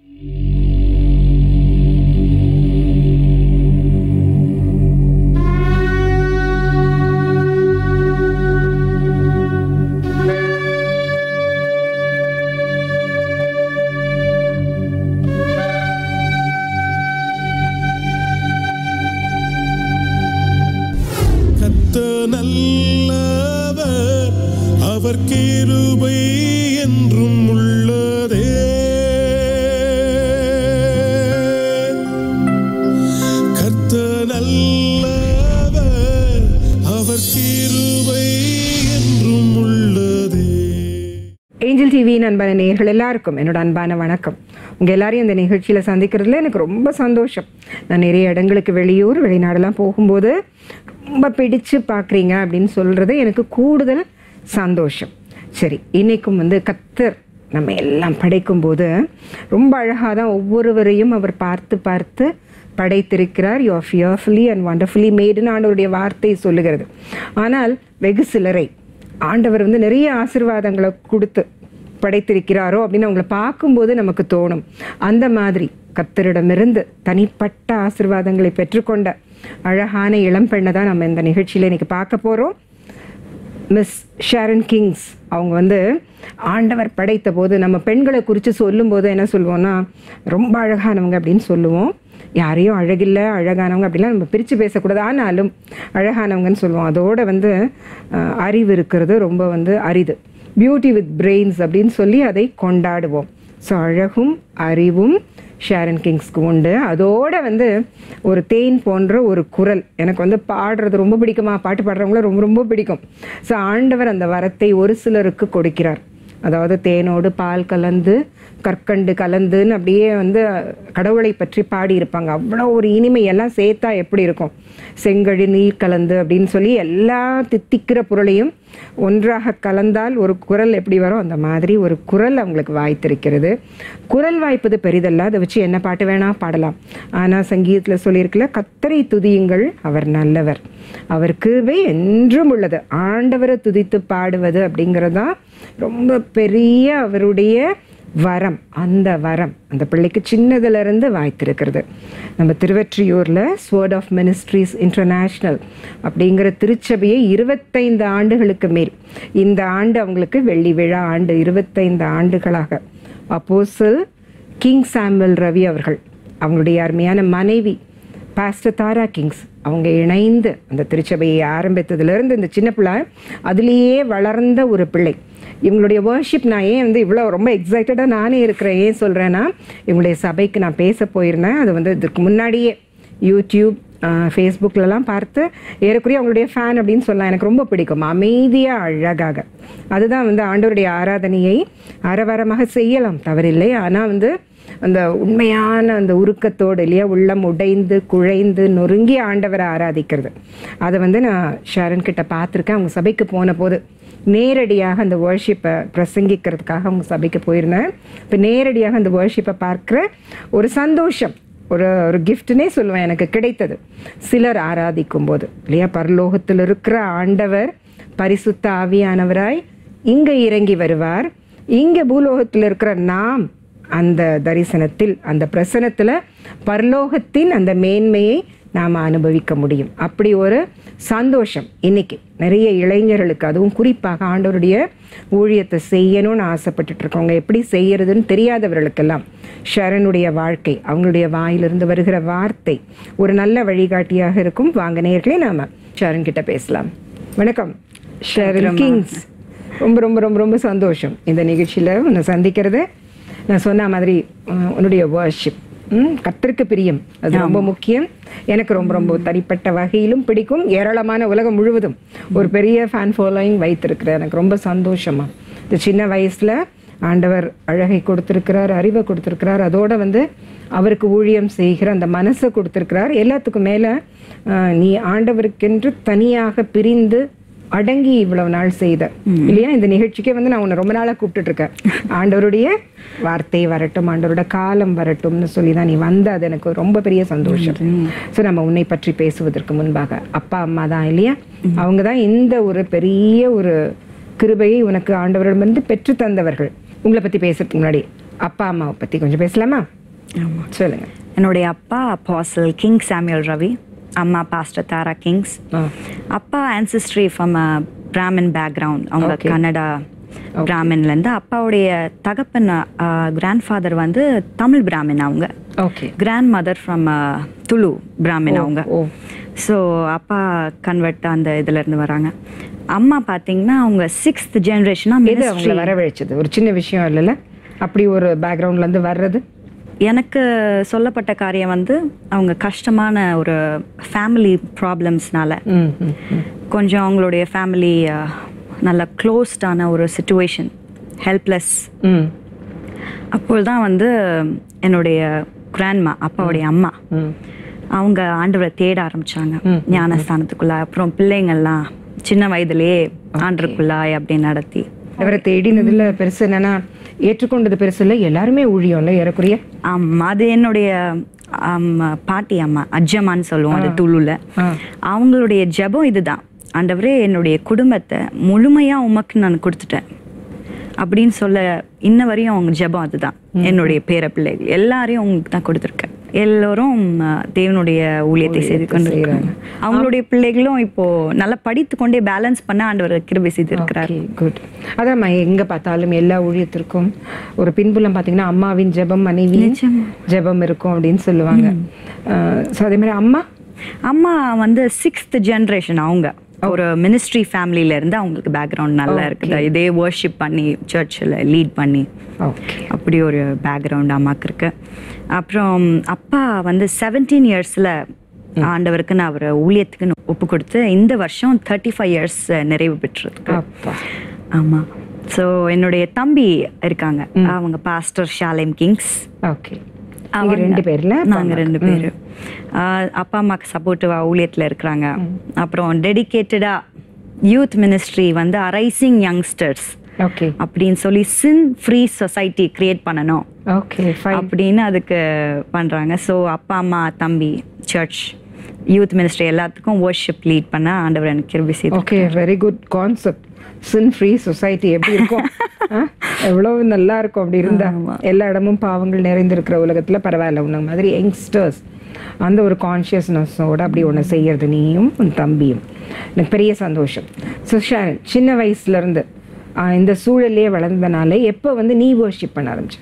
கத்த நல்லவர் அவர் கிருபை என்றும் உள்ளதே கத்த நல்லவர் அவர் கிருபை என்றும் உள்ளதே ஏஞ்சல் டிவியின் அன்பான நேயர்கள் எல்லாருக்கும் என்னோட அன்பான வணக்கம் உங்கள் எல்லாரையும் இந்த நிகழ்ச்சியில் சந்திக்கிறதுல எனக்கு ரொம்ப சந்தோஷம் நான் நிறைய இடங்களுக்கு வெளியூர் வெளிநாடெல்லாம் போகும்போது ரொம்ப பிடிச்சு பார்க்குறீங்க அப்படின்னு சொல்கிறது எனக்கு கூடுதல் சந்தோஷம் சரி இன்னைக்கும் வந்து கத்தர் நம்ம எல்லாம் படைக்கும்போது ரொம்ப அழகாக தான் ஒவ்வொருவரையும் அவர் பார்த்து பார்த்து படைத்திருக்கிறார் you are fearfully and wonderfully மேடுன்னு ஆண்டவருடைய வார்த்தை சொல்லுகிறது ஆனால் வெகு சிலரை ஆண்டவர் வந்து நிறைய ஆசீர்வாதங்களை கொடுத்து படைத்திருக்கிறாரோ அப்படின்னு அவங்கள பார்க்கும்போது நமக்கு தோணும் அந்த மாதிரி கத்தரிடமிருந்து தனிப்பட்ட ஆசீர்வாதங்களை பெற்றுக்கொண்ட அழகான இளம் பெண்ணை தான் நம்ம இந்த நிகழ்ச்சியில் இன்னைக்கு பார்க்க போகிறோம் மிஸ் ஷாரன் கிங்ஸ் அவங்க வந்து ஆண்டவர் படைத்த போது நம்ம பெண்களை குறித்து சொல்லும்போது என்ன சொல்லுவோம்னா ரொம்ப அழகானவங்க அப்படின்னு சொல்லுவோம் யாரையும் அழகில்லை அழகானவங்க அப்படிலாம் நம்ம பிரித்து பேசக்கூடாது ஆனாலும் அழகானவங்கன்னு சொல்லுவோம் அதோட வந்து அஹ், அறிவு இருக்கிறது ரொம்ப வந்து அரிது பியூட்டி வித் பிரெயின்ஸ் அப்படின்னு சொல்லி அதை கொண்டாடுவோம் ஸோ அழகும் அறிவும் ஷாரன் கிங்ஸ்க்கு உண்டு அதோட வந்து ஒரு தேன் போன்ற ஒரு குரல் எனக்கு வந்து பாடுறது ரொம்ப பிடிக்குமா பாட்டு பாடுறவங்கள ரொம்ப ரொம்ப பிடிக்கும் ஸோ ஆண்டவர் அந்த வரத்தை ஒரு சிலருக்கு கொடுக்கிறார் அதாவது தேனோடு பால் கலந்து கற்கண்டு கலந்துன்னு அப்படியே வந்து கடவுளை பற்றி பாடியிருப்பாங்க அவ்வளோ ஒரு இனிமை எல்லாம் சேர்த்தா எப்படி இருக்கும் செங்கழி நீர் கலந்து அப்படின்னு சொல்லி எல்லா தித்திக்கிற பொருளையும் ஒன்றாக கலந்தால் ஒரு குரல் எப்படி வரும் அந்த மாதிரி ஒரு குரல் அவங்களுக்கு வாய்த்திருக்கிறது குரல் வாய்ப்பது பெரிதல்ல அதை வச்சு என்ன பாட்டு வேணா பாடலாம் ஆனால் சங்கீதத்தில் சொல்லியிருக்கல கத்தரை துதியுங்கள் அவர் நல்லவர் அவர் கிருபை என்றும் உள்ளது ஆண்டவரை துதித்து பாடுவது அப்படிங்கிறது தான் ரொம்ப பெரிய அவருடைய வரம் அந்த வரம் அந்த பிள்ளைக்கு சின்னதுல இருந்து வாய்த்திருக்கிறது நம்ம திருவெற்றியூரில் ஸ்வேர்ட் ஆஃப் மினிஸ்ட்ரீஸ் இன்டர்நேஷ்னல் அப்படிங்கிற திருச்சபையை இருபத்தைந்து ஆண்டுகளுக்கு மேல் இந்த ஆண்டு அவங்களுக்கு வெள்ளி விழா ஆண்டு இருபத்தைந்து ஆண்டுகளாக அப்போசல் கிங் சாமுவல் ரவி அவர்கள் அவங்களுடைய அருமையான மனைவி பாஸ்டர் தாரா கிங்ஸ் அவங்க இணைந்து அந்த திருச்சபையை ஆரம்பித்ததுலேருந்து இந்த சின்ன பிள்ளை அதுலேயே வளர்ந்த ஒரு பிள்ளை இவங்களுடைய வர்ஷிப் நான் ஏன் வந்து இவ்வளோ ரொம்ப எக்ஸைட்டடாக நானே இருக்கிறேன் ஏன் சொல்கிறேன்னா இவங்களுடைய சபைக்கு நான் பேச போயிருந்தேன் அது வந்து இதுக்கு முன்னாடியே யூடியூப் ஃபேஸ்புக்கிலலாம் பார்த்து ஏறக்குறைய அவங்களுடைய ஃபேன் அப்படின்னு சொல்லலாம் எனக்கு ரொம்ப பிடிக்கும் அமைதியாக அழகாக அதுதான் வந்து ஆண்டவருடைய ஆராதனையை அரவரமாக செய்யலாம் தவறில்லை ஆனால் வந்து அந்த உண்மையான அந்த உருக்கத்தோடு இல்லையா உள்ளம் உடைந்து குழைந்து நொறுங்கி ஆண்டவரை ஆராதிக்கிறது அதை வந்து நான் ஷாரன் கிட்ட பார்த்துருக்கேன் அவங்க சபைக்கு போன போது நேரடியாக அந்த வேர்ஷிப்பை பிரசங்கிக்கிறதுக்காக அவங்க சபைக்கு போயிருந்தேன் இப்போ நேரடியாக அந்த வேர்ஷிப்பை பார்க்குற ஒரு சந்தோஷம் ஒரு ஒரு கிஃப்ட்னே சொல்லுவேன் எனக்கு கிடைத்தது சிலர் ஆராதிக்கும் போது இல்லையா பரலோகத்தில் இருக்கிற ஆண்டவர் பரிசுத்த ஆவியானவராய் இங்கே இறங்கி வருவார் இங்கே பூலோகத்தில் இருக்கிற நாம் அந்த தரிசனத்தில் அந்த பிரசனத்தில் பரலோகத்தின் அந்த மேன்மையை நாம் அனுபவிக்க முடியும் அப்படி ஒரு சந்தோஷம் இன்னைக்கு நிறைய இளைஞர்களுக்கு அதுவும் குறிப்பாக ஆண்டவருடைய ஊழியத்தை செய்யணும்னு ஆசைப்பட்டுட்டு இருக்கவங்க எப்படி செய்யறதுன்னு தெரியாதவர்களுக்கெல்லாம் ஷரனுடைய வாழ்க்கை அவங்களுடைய வாயிலிருந்து வருகிற வார்த்தை ஒரு நல்ல வழிகாட்டியாக இருக்கும் வாங்க நேர்களே நாம ஷரண் கிட்ட பேசலாம் வணக்கம் ஷரன் கிங்ஸ் ரொம்ப ரொம்ப ரொம்ப ரொம்ப சந்தோஷம் இந்த நிகழ்ச்சியில் உன்னை சந்திக்கிறது நான் சொன்ன மாதிரி உம், உன்னுடைய வர்ஷிப் கத்திற்கு பிரியம் அது ரொம்ப முக்கியம் எனக்கு ரொம்ப ரொம்ப தனிப்பட்ட வகையிலும் பிடிக்கும் ஏராளமான உலகம் முழுவதும் ஒரு பெரிய ஃபேன் ஃபாலோயிங் வைத்திருக்கிறேன் எனக்கு ரொம்ப சந்தோஷமா இந்த சின்ன வயசுல ஆண்டவர் அழகை கொடுத்திருக்கிறார் அறிவை கொடுத்திருக்கிறார் அதோட வந்து அவருக்கு ஊழியம் செய்கிற அந்த மனசை கொடுத்திருக்கிறார் எல்லாத்துக்கும் மேல ஆஹ், நீ ஆண்டவருக்கென்று தனியாக பிரிந்து அடங்கி இவ்வளவு நாள் செய்த இல்லையா இந்த நிகழ்ச்சிக்கே வந்து நான் உன்னை ரொம்ப நாளா கூப்பிட்டுட்டு இருக்கேன் ஆண்டவருடைய வார்த்தை வரட்டும் ஆண்டவரோட காலம் வரட்டும்னு சொல்லி தான் நீ வந்த அது எனக்கு ரொம்ப பெரிய சந்தோஷம் ஸோ நம்ம உன்னை பற்றி பேசுவதற்கு முன்பாக அப்பா அம்மா தான் இல்லையா அவங்க தான் இந்த ஒரு பெரிய ஒரு கிருபையை உனக்கு ஆண்டவரிடமிருந்து பெற்று தந்தவர்கள் உங்களை பத்தி பேசுறதுக்கு முன்னாடி அப்பா அம்மாவை பற்றி கொஞ்சம் பேசலாமா ஆமாம் சொல்லுங்க என்னுடைய அப்பா அப்பாசல் கிங் சாமியல் ரவி அம்மா பாஸ்டர் தாரா கிங்ஸ் ஆ அப்பா ancestry ஃப்ரம் பிராமின் பேக்ரவுண்ட் அவங்க Okay. கன்னடா பிராமின்லேருந்து அப்பாவுடைய தகப்பன் கிராண்ட் ஃபாதர் வந்து தமிழ் பிராமின் அவங்க okay grandmother from Tulu Brahmin அவங்க ஓ ஸோ அப்பா கன்வெர்ட் அந்த இதுல இருந்து வராங்க அம்மா பார்த்தீங்கன்னா அவங்க சிக்ஸ்த் ஜென்ரேஷனாக எது அவங்கள வரவழைச்சது ஒரு சின்ன விஷயம் இல்லைல்ல அப்படி ஒரு பேக்ரவுண்ட்லேருந்து வர்றது எனக்கு சொல்லப்பட்ட காரியம் வந்து அவங்க கஷ்டமான ஒரு ஃபேமிலி ப்ராப்ளம்ஸ்னால ம் ம் ம். கொஞ்சம் அவங்களுடைய ஃபேமிலி நல்ல க்ளோஸ்டான ஒரு சுச்சுவேஷன் ஹெல்ப்லெஸ் ம் அப்பொழுது தான் வந்து என்னுடைய கிராண்ட்மா அப்பாவுடைய அம்மா ம் அவங்க ஆண்டவரை தேட ஆரம்பிச்சாங்க ஞானஸ்தானத்துக்குள்ள அப்புறம் பிள்ளைங்கள்லாம் சின்ன வயதிலேயே ஆண்டருக்குள்ளாய் அப்படி நடத்தி அவரை தேடினதுல பெருசு என்னன்னா ஏற்றுக்கொண்டது பெருசு இல்லை எல்லாருமே ஊழியம்ல ஏறக்குறைய ஆமா அது என்னுடைய ஆம், பாட்டி அம்மா அஜ்ஜம்மான்னு சொல்லுவோம் அது துளுல ஆ. அவங்களுடைய ஜெபம் இதுதான் ஆண்டவரே என்னுடைய குடும்பத்தை முழுமையா உமக்கு நான் கொடுத்துட்டேன் அப்படின்னு சொல்ல இன்ன வரையும் அவங்க ஜெபம் அதுதான் என்னுடைய பேர பிள்ளைகள் எல்லாரையும் உங்களுக்கு தான் கொடுத்துருக்கேன் எல்லோரும் ஆ, தேவனுடைய ஊழியத்தை செய்து கொண்டு செய்றாங்க. அவங்களுடைய பிள்ளைகளும் இப்போ நல்லா படித்து கொண்டே பேலன்ஸ் பண்ண ஆண்டவர் கிருபை செய்து இருக்கிறார் குட் அதாம்மா எங்க பார்த்தாலும் எல்லா ஊழியத்திற்கும் ஒரு பின்புலம் பார்த்தீங்கன்னா அம்மாவின் ஜெபம் மனைவி ஜெபம் இருக்கும் அப்படின்னு சொல்லுவாங்க ஸோ அதே மாதிரி அம்மா அம்மா வந்து சிக்ஸ்த் ஜென்ரேஷன் அவங்க ஒரு மினிஸ்ட்ரி ஃபேமிலியில இருந்து அவங்களுக்கு பேக்ரவுண்ட் நல்லா இருக்குது இதே வர்ஷிப் பண்ணி சர்ச்சில் லீட் பண்ணி ஓகே அப்படி ஒரு பேக்ரவுண்ட் அம்மாக்கு இருக்கு அப்புறம் அப்பா வந்து செவன்டீன் இயர்ஸில் ஆண்டவருக்கு நான் அவர் ஊழியத்துக்குன்னு ஒப்பு கொடுத்து இந்த வருஷம் தேர்ட்டி ஃபைவ் இயர்ஸ் நிறைவு பெற்றிருக்கு அப்பா ஆமாம் ஸோ என்னுடைய தம்பி இருக்காங்க அவங்க பாஸ்டர் ஷாலேம் கிங்ஸ் ஓகே அவங்க ரெண்டு பேர்ல நாங்க ரெண்டு பேரு ஆஹ் அப்பா அம்மாக்கு சப்போர்ட்டிவா ஊழியத்துல இருக்கிறாங்க அப்புறம் டெடிகேட்டடா யூத் மினிஸ்ட்ரி வந்து அரைசிங் யங்ஸ்டர்ஸ் ஓகே அப்படின்னு சொல்லி சின் ஃப்ரீ சொசைட்டி கிரியேட் பண்ணணும் ஓகே ஃபைன் அப்படின்னு அதுக்கு பண்றாங்க ஸோ அப்பா அம்மா தம்பி சர்ச் யூத் மினிஸ்ட்ரி எல்லாத்துக்கும் worship லீட் பண்ண ஆண்டவர் எனக்கு கிருபி செய்து okay very good concept sin free society எப்படி இருக்கும் ஆ? எவ்வளவு நல்லா இருக்கும் அப்படி இருந்தா எல்லா இடமும் பாவங்கள் நிறைந்திருக்கிற உலகத்துல பரவாயில்ல உன்ன மாதிரி யங்ஸ்டர்ஸ் அந்த ஒரு கான்ஷியஸ்னஸோட அப்படி ஒன்று செய்யறது நீயும் உன் தம்பியும் எனக்கு பெரிய சந்தோஷம் ஸோ ஷாரன் சின்ன வயசுல இருந்து ஆ, இந்த சூழல்லையே வளர்ந்தனால எப்போ வந்து நீ வர்ஷிப் பண்ண ஆரம்பிச்ச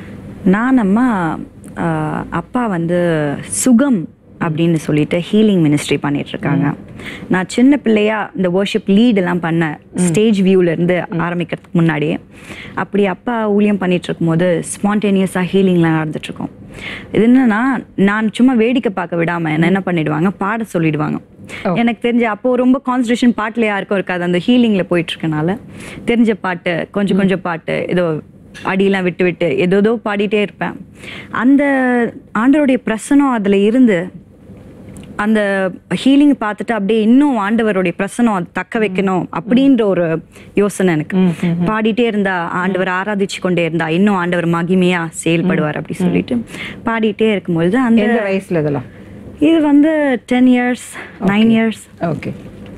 நான் அம்மா ஆஹ், அப்பா வந்து சுகம் அப்படின்னு சொல்லிட்டு ஹீலிங் மினிஸ்ட்ரி பண்ணிட்டு இருக்காங்க நான் சின்ன பிள்ளையா இந்த worship லீட் எல்லாம் பண்ண ஸ்டேஜ் வியூல இருந்து ஆரம்பிக்கிறதுக்கு முன்னாடியே அப்படி அப்பா ஊழியம் பண்ணிட்டு இருக்கும்போது ஸ்பான்டேனியஸா ஹீலிங்லாம் நடந்துட்டு இருக்கும் இது என்னன்னா நான் சும்மா வேடிக்கை பார்க்க விடாம என்ன என்ன பண்ணிடுவாங்க பாட சொல்லிடுவாங்க எனக்கு தெரிஞ்ச அப்போ ரொம்ப கான்சன்ட்ரேஷன் பாட்டுல யாருக்கும் இருக்காது அந்த ஹீலிங்ல போயிட்டு இருக்கனால தெரிஞ்ச பாட்டு கொஞ்சம் கொஞ்சம் பாட்டு ஏதோ அடியெல்லாம் விட்டு விட்டு ஏதோ பாடிட்டே இருப்பேன் அந்த ஆண்டவருடைய பிரசனம் அதுல இருந்து அந்த ஹீலிங் பார்த்துட்டு அப்படியே இன்னும் ஆண்டவருடைய பிரசனம் அது தக்க வைக்கணும் அப்படின்ற ஒரு யோசனை எனக்கு பாடிட்டே இருந்தா ஆண்டவர் ஆராதிச்சு கொண்டே இருந்தா இன்னும் ஆண்டவர் மகிமையா செயல்படுவார் அப்படி சொல்லிட்டு பாடிட்டே இருக்கும்பொழுது அந்த எந்த வயசுல இதெல்லாம் இது வந்து ten years nine years okay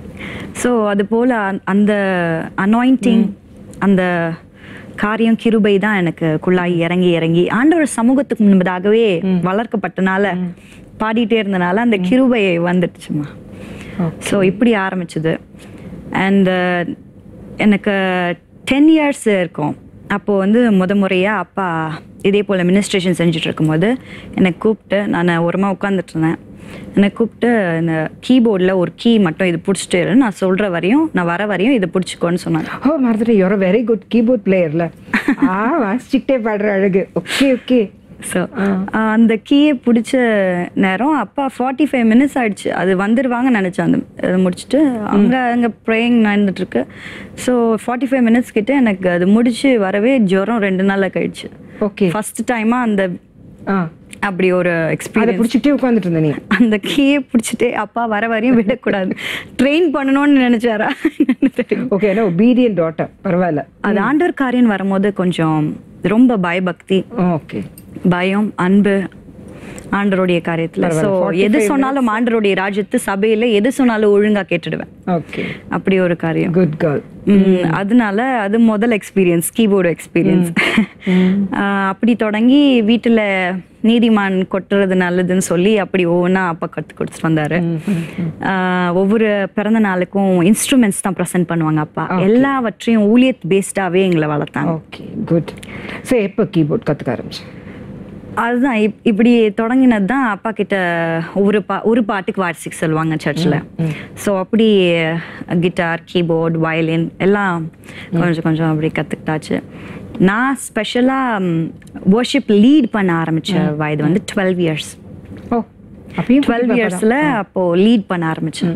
so அது போல அந்த- அந்த அனாயிண்டிங் அந்த காரியம் கிருபை தான் எனக்கு குள்ளாய் இறங்கி இறங்கி ஆண்டவர் சமூகத்துக்கு முன்பதாகவே வளர்க்கப்பட்டனால பாடிட்டே இருந்தனால அந்த கிருபை வந்துடுச்சுமா ஸோ இப்படி ஆரம்பிச்சது அண்ட் எனக்கு டென் இயர்ஸ் இருக்கும் அப்போது வந்து முத முறையாக அப்பா இதே போல் மினிஸ்ட்ரேஷன் செஞ்சுட்டு இருக்கும்போது என்னை கூப்பிட்டு நான் ஓரமாக உட்காந்துட்டு இருந்தேன் என்னை கூப்பிட்டு இந்த கீபோர்டில் ஒரு கீ மட்டும் இது பிடிச்சிட்டு இரு, நான் சொல்கிற வரையும் நான் வர வரையும் இதை பிடிச்சிக்கோன்னு சொன்னாங்க ஓ மறந்துட்டு யூர் வெரி குட் கீபோர்ட் பிளேயர்ல ஆ வாசிச்சுக்கிட்டே பாடுற அழகு ஓகே ஓகே ஸோ அந்த கீயை பிடிச்ச நேரம் அப்பா ஃபார்ட்டி ஃபைவ் மினிட்ஸ் ஆயிடுச்சு அது வந்துடுவாங்கன்னு நினச்சேன் அந்த அதை முடிச்சுட்டு அங்கே அங்கே ப்ரேயிங் நடந்துட்டு இருக்கு ஸோ ஃபார்ட்டி ஃபைவ் மினிட்ஸ் கிட்ட எனக்கு அது முடிச்சு வரவே ஜுரம் ரெண்டு நாளில் கழிச்சு ஓகே ஃபர்ஸ்ட் டைமாக அந்த ஆ அப்படி ஒரு அதை எக்ஸ்பீரியன்ஸ் பிடிச்சிக்கிட்டே உட்காந்துட்டு இருந்த நீ அந்த கீயை பிடிச்சிட்டே அப்பா வர வரையும் விடக்கூடாது ட்ரெயின் பண்ணணும்னு நினைச்சாரா தெரியும் ஓகே ஏன்னா ஒபீடியன் டாட்டர் பரவாயில்ல அது ஆண்டவர் காரியன் வரும்போது கொஞ்சம் ரொம்ப பயபக்தி ஓகே பயம் அன்பு ஆண்டருடைய காரியத்துல பரவாயில்ல. ஸோ 45 எது சொன்னாலும் ஆண்டருடைய ராஜ்யத்து சபையில எது சொன்னாலும் ஒழுங்கா கேட்டுடுவேன் ஓகே அப்படி ஒரு காரியம் குட் கேர்ள் ம், அதனால அது முதல் எக்ஸ்பீரியன்ஸ் கீபோர்டு எக்ஸ்பீரியன்ஸ் அப்படி தொடங்கி வீட்டில் நீதிமான் கொட்டுறது நல்லதுன்னு சொல்லி அப்படி ஒவ்வொன்றா அப்பா கற்றுக் கொடுத்துட்டு வந்தாரு ஆஹ், ஒவ்வொரு பிறந்த நாளுக்கும் இன்ஸ்ட்ருமெண்ட்ஸ் தான் ப்ரெசென்ட் பண்ணுவாங்க அப்பா எல்லாவற்றையும் ஊழியத் பேஸ்டாவே எங்களை வளர்த்தாங்க ஓகே குட் ஸோ எப்போ கீபோர்ட் கற்றுக்க ஆரம்பிச்சு அதுதான் இப்- இப்படி தொடங்கினது தான் அப்பா கிட்ட ஒரு பா ஒரு பாட்டுக்கு வாட்சிக் சொல்லுவாங்க சர்ச்சில் ஸோ அப்படி கிட்டார் கீபோர்ட் வயலின் எல்லாம் கொஞ்சம் கொஞ்சம் அப்படி கற்றுக்கிட்டாச்சு நான் ஸ்பெஷலாக வர்ஷிப் லீட் பண்ண ஆரம்பித்த வயது வந்து டுவெல் இயர்ஸ் ஓ அப்பயும் டுவெல் இயர்ஸில் அப்போது லீட் பண்ண ஆரம்பித்தேன்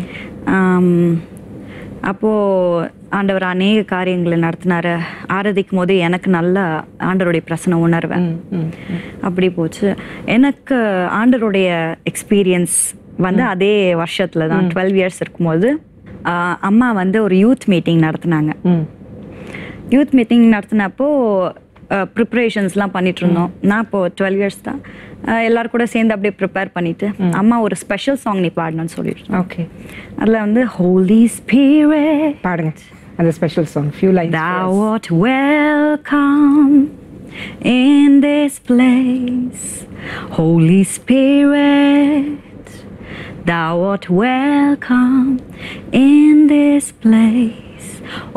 அப்போது ஆண்டவர் அநேக காரியங்களை நடத்தினாரு ஆராதிக்கும் போது எனக்கு நல்ல ஆண்டவருடைய பிரசனை உணர்வேன் அப்படி போச்சு எனக்கு ஆண்டவருடைய எக்ஸ்பீரியன்ஸ் வந்து அதே வருஷத்துல தான் டுவெல் இயர்ஸ் இருக்கும்போது ஆஹ், அம்மா வந்து ஒரு யூத் மீட்டிங் நடத்தினாங்க ம் யூத் மீட்டிங் நடத்தினப்போ ப்ரிப்பரேஷன்ஸ்லாம் பண்ணிட்டு இருந்தோம் நான் இப்போ டுவெல் இயர்ஸ் தான் அஹ், எல்லாரும் கூட சேர்ந்து அப்படியே ப்ரிப்பேர் பண்ணிட்டு அம்மா ஒரு ஸ்பெஷல் சாங் நீ பாடணும்னு சொல்லிட்டு ஓகே அதில் வந்து ஹோலி ஸ்பிரிட் பாடுங்க அந்த special song few lines Thou art welcome in this place, Holy Spirit. Thou art welcome in this place,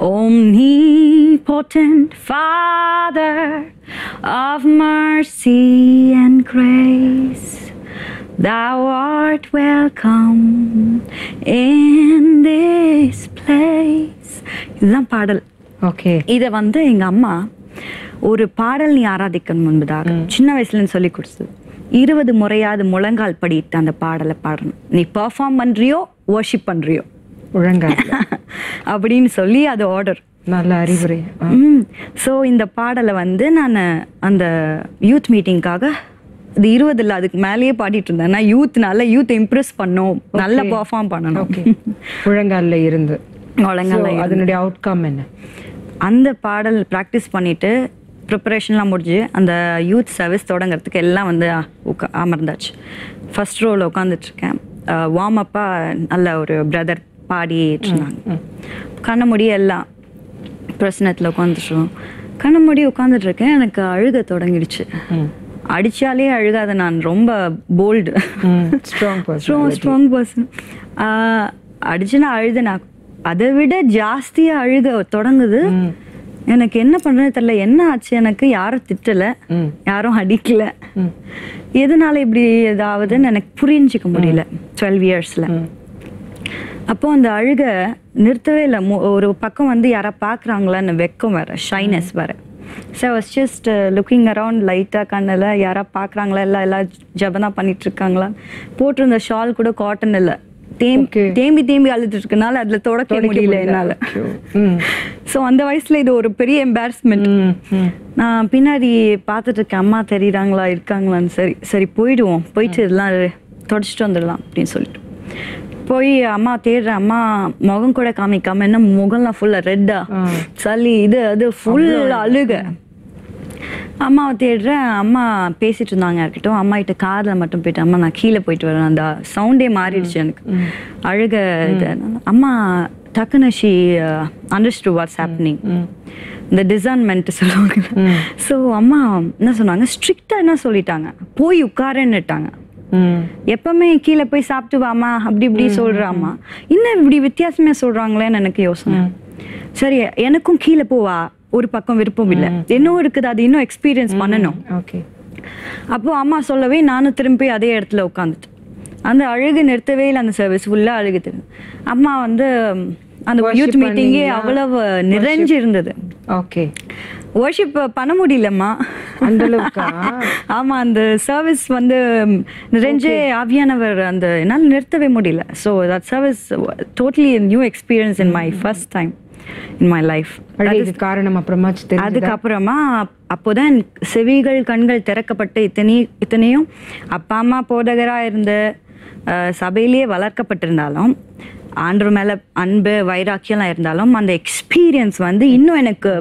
omnipotent Father of mercy and grace. Thou art welcome in this place. இதுதான் பாடல் okay இதை வந்து எங்க அம்மா ஒரு பாடல் நீ ஆராதிக்கணும் முன்பதாக சின்ன வயசுலன்னு சொல்லி கொடுத்தது இருபது முறையாவது முழங்கால் படிட்டு அந்த பாடலை பாடணும் நீ பெர்ஃபார்ம் பண்றியோ worship பண்றியோ ஒழுங்காக அப்படின்னு சொல்லி அது ஆர்டர் நல்ல அறிவுரை ஆ. ஸோ இந்த பாடலை வந்து நான் அந்த யூத் மீட்டிங்காக இது இருபது இல்லை அதுக்கு மேலேயே பாடிட்டு இருந்தேன் நான் யூத்னால யூத் இம்ப்ரெஸ் பண்ணோம் நல்லா Okay. பெர்ஃபார்ம் பண்ணணும் ஓகே முழங்கால்ல இருந்து முழங்கால்ல So, இருந்து. அதனுடைய அவுட்கம் என்ன அந்த பாடல் ப்ராக்டிஸ் பண்ணிட்டு ப்ரிப்பரேஷன்லாம் முடிஞ்சு அந்த யூத் சர்வீஸ் தொடங்குறதுக்கு எல்லாம் வந்து உட்கா அமர்ந்தாச்சு ஃபர்ஸ்ட் ரோவில் உட்காந்துட்ருக்கேன் வார்ம் அப்பாக நல்ல ஒரு பிரதர் பாடிட்டு இருந்தாங்க கண்ண முடிய எல்லாம் பிரச்சனத்தில் உட்காந்துட்டுருவோம் கண்ண மூடி உட்காந்துட்டு இருக்கேன் எனக்கு அழுக தொடங்கிடுச்சு அடிச்சாலே அழுகாத நான் ரொம்ப bold strong strong strong person அடிச்சு நான் அழுதேன் நான் அதை விட ஜாஸ்தியா அழுக தொடங்குது எனக்கு என்ன பண்றேன்னு தெரியல என்ன ஆச்சு எனக்கு யாரும் திட்டல ம். யாரும் அடிக்கல எதனால இப்படி ஏதாவதுன்னு எனக்கு புரிஞ்சுக்க முடியல டுவெல் இயர்ஸ்ல அப்போ அந்த அழுக நிறுத்தவே இல்லை ஒரு பக்கம் வந்து யாரா பார்க்குறாங்களான்னு வெக்கம் வேற ஷைனஸ் வேற so was just looking around லைட்டாக கண்ணில் யாரா பார்க்குறாங்களா இல்லை எல்லாம் ஜபனா பண்ணிட்டு இருக்காங்களா போட்டிருந்த ஷால் கூட காட்டன் இல்லை தேம் Okay. தேம்பி தேம்பி அழுதுட்டு இருக்கனால அதில் தொடக்க முடியல என்னால் ம் ஸோ அந்த வயசுல இது ஒரு பெரிய எம்பாரஸ்மெண்ட் ம் ம் நான் பின்னாடி பார்த்துட்டு இருக்கேன் அம்மா தெரியுறாங்களா இருக்காங்களான்னு சரி சரி போயிடுவோம் போயிட்டு இதெல்லாம் தொடச்சிட்டு வந்துடலாம் அப்படின்னு சொல்லிட்டு போய் அம்மா தேடுறேன் அம்மா முகம் கூட காமிக்காம என்ன முகம்லாம் ஃபுல்லா ரெட்டா சளி இது அது ஃபுல் அழுக அம்மாவை தேடுறேன் அம்மா பேசிட்டு இருந்தாங்க இருக்கட்டும் அம்மா கிட்ட காதில் மட்டும் போயிட்டு அம்மா நான் கீழே போயிட்டு வரேன் அந்த சவுண்டே மாறிடுச்சு எனக்கு அழுக இது அம்மா டக்குன்னு ஷி அண்டர்ஸ்டு வாட்ஸ் ஹேப்பனிங் இந்த டிசைன்மெண்ட் சொல்லுவாங்க ஸோ அம்மா என்ன சொன்னாங்க ஸ்ட்ரிக்டாக என்ன சொல்லிட்டாங்க போய் உட்காரன்னுட்டாங்க ம் எப்பவுமே கீழே போய் சாப்பிட்டு வாமா அப்படி இப்படி சொல்றாம்மா இன்னும் இப்படி வித்தியாசமே சொல்றாங்களேன்னு எனக்கு யோசனை சரி எனக்கும் கீழே போவா ஒரு பக்கம் விருப்பம் இல்லை இன்னும் இருக்குது அது இன்னும் எக்ஸ்பீரியன்ஸ் பண்ணணும் ஓகே அப்போ அம்மா சொல்லவே நானும் திரும்பி அதே இடத்துல உட்காந்துட்டேன் அந்த அழுகு நிறுத்தவே இல்லை அந்த சர்வீஸ் ஃபுல்லாக அழுகுது அம்மா வந்து அந்த Worship யூத் மீட்டிங்கே பண்ணீங்களா? அவ்வளவு நிறைஞ்சு இருந்தது ஓகே worship பண்ண முடியலம்மா அந்த அளவுக்கா ஆமா அந்த சர்வீஸ் வந்து நிறைஞ்சே ஆவியானவர் அந்த என்னால் நிறுத்தவே முடியல so that service totally new experience in my first time in my life அழுகைக்கு காரணம் அப்புறமாச்சு தெரிஞ்சு அதுக்கப்புறமா அப்- அப்போதான் எனக்கு செவிகள் கண்கள் திறக்கப்பட்டு இத்தனை இத்தனையும் அப்பா அம்மா போதகராக இருந்து அஹ், சபையிலேயே வளர்க்கப்பட்டிருந்தாலும் ஆண்டவர் மேல அன்பு வைராக்கியம்லாம் இருந்தாலும் அந்த எக்ஸ்பீரியன்ஸ் வந்து இன்னும் எனக்கு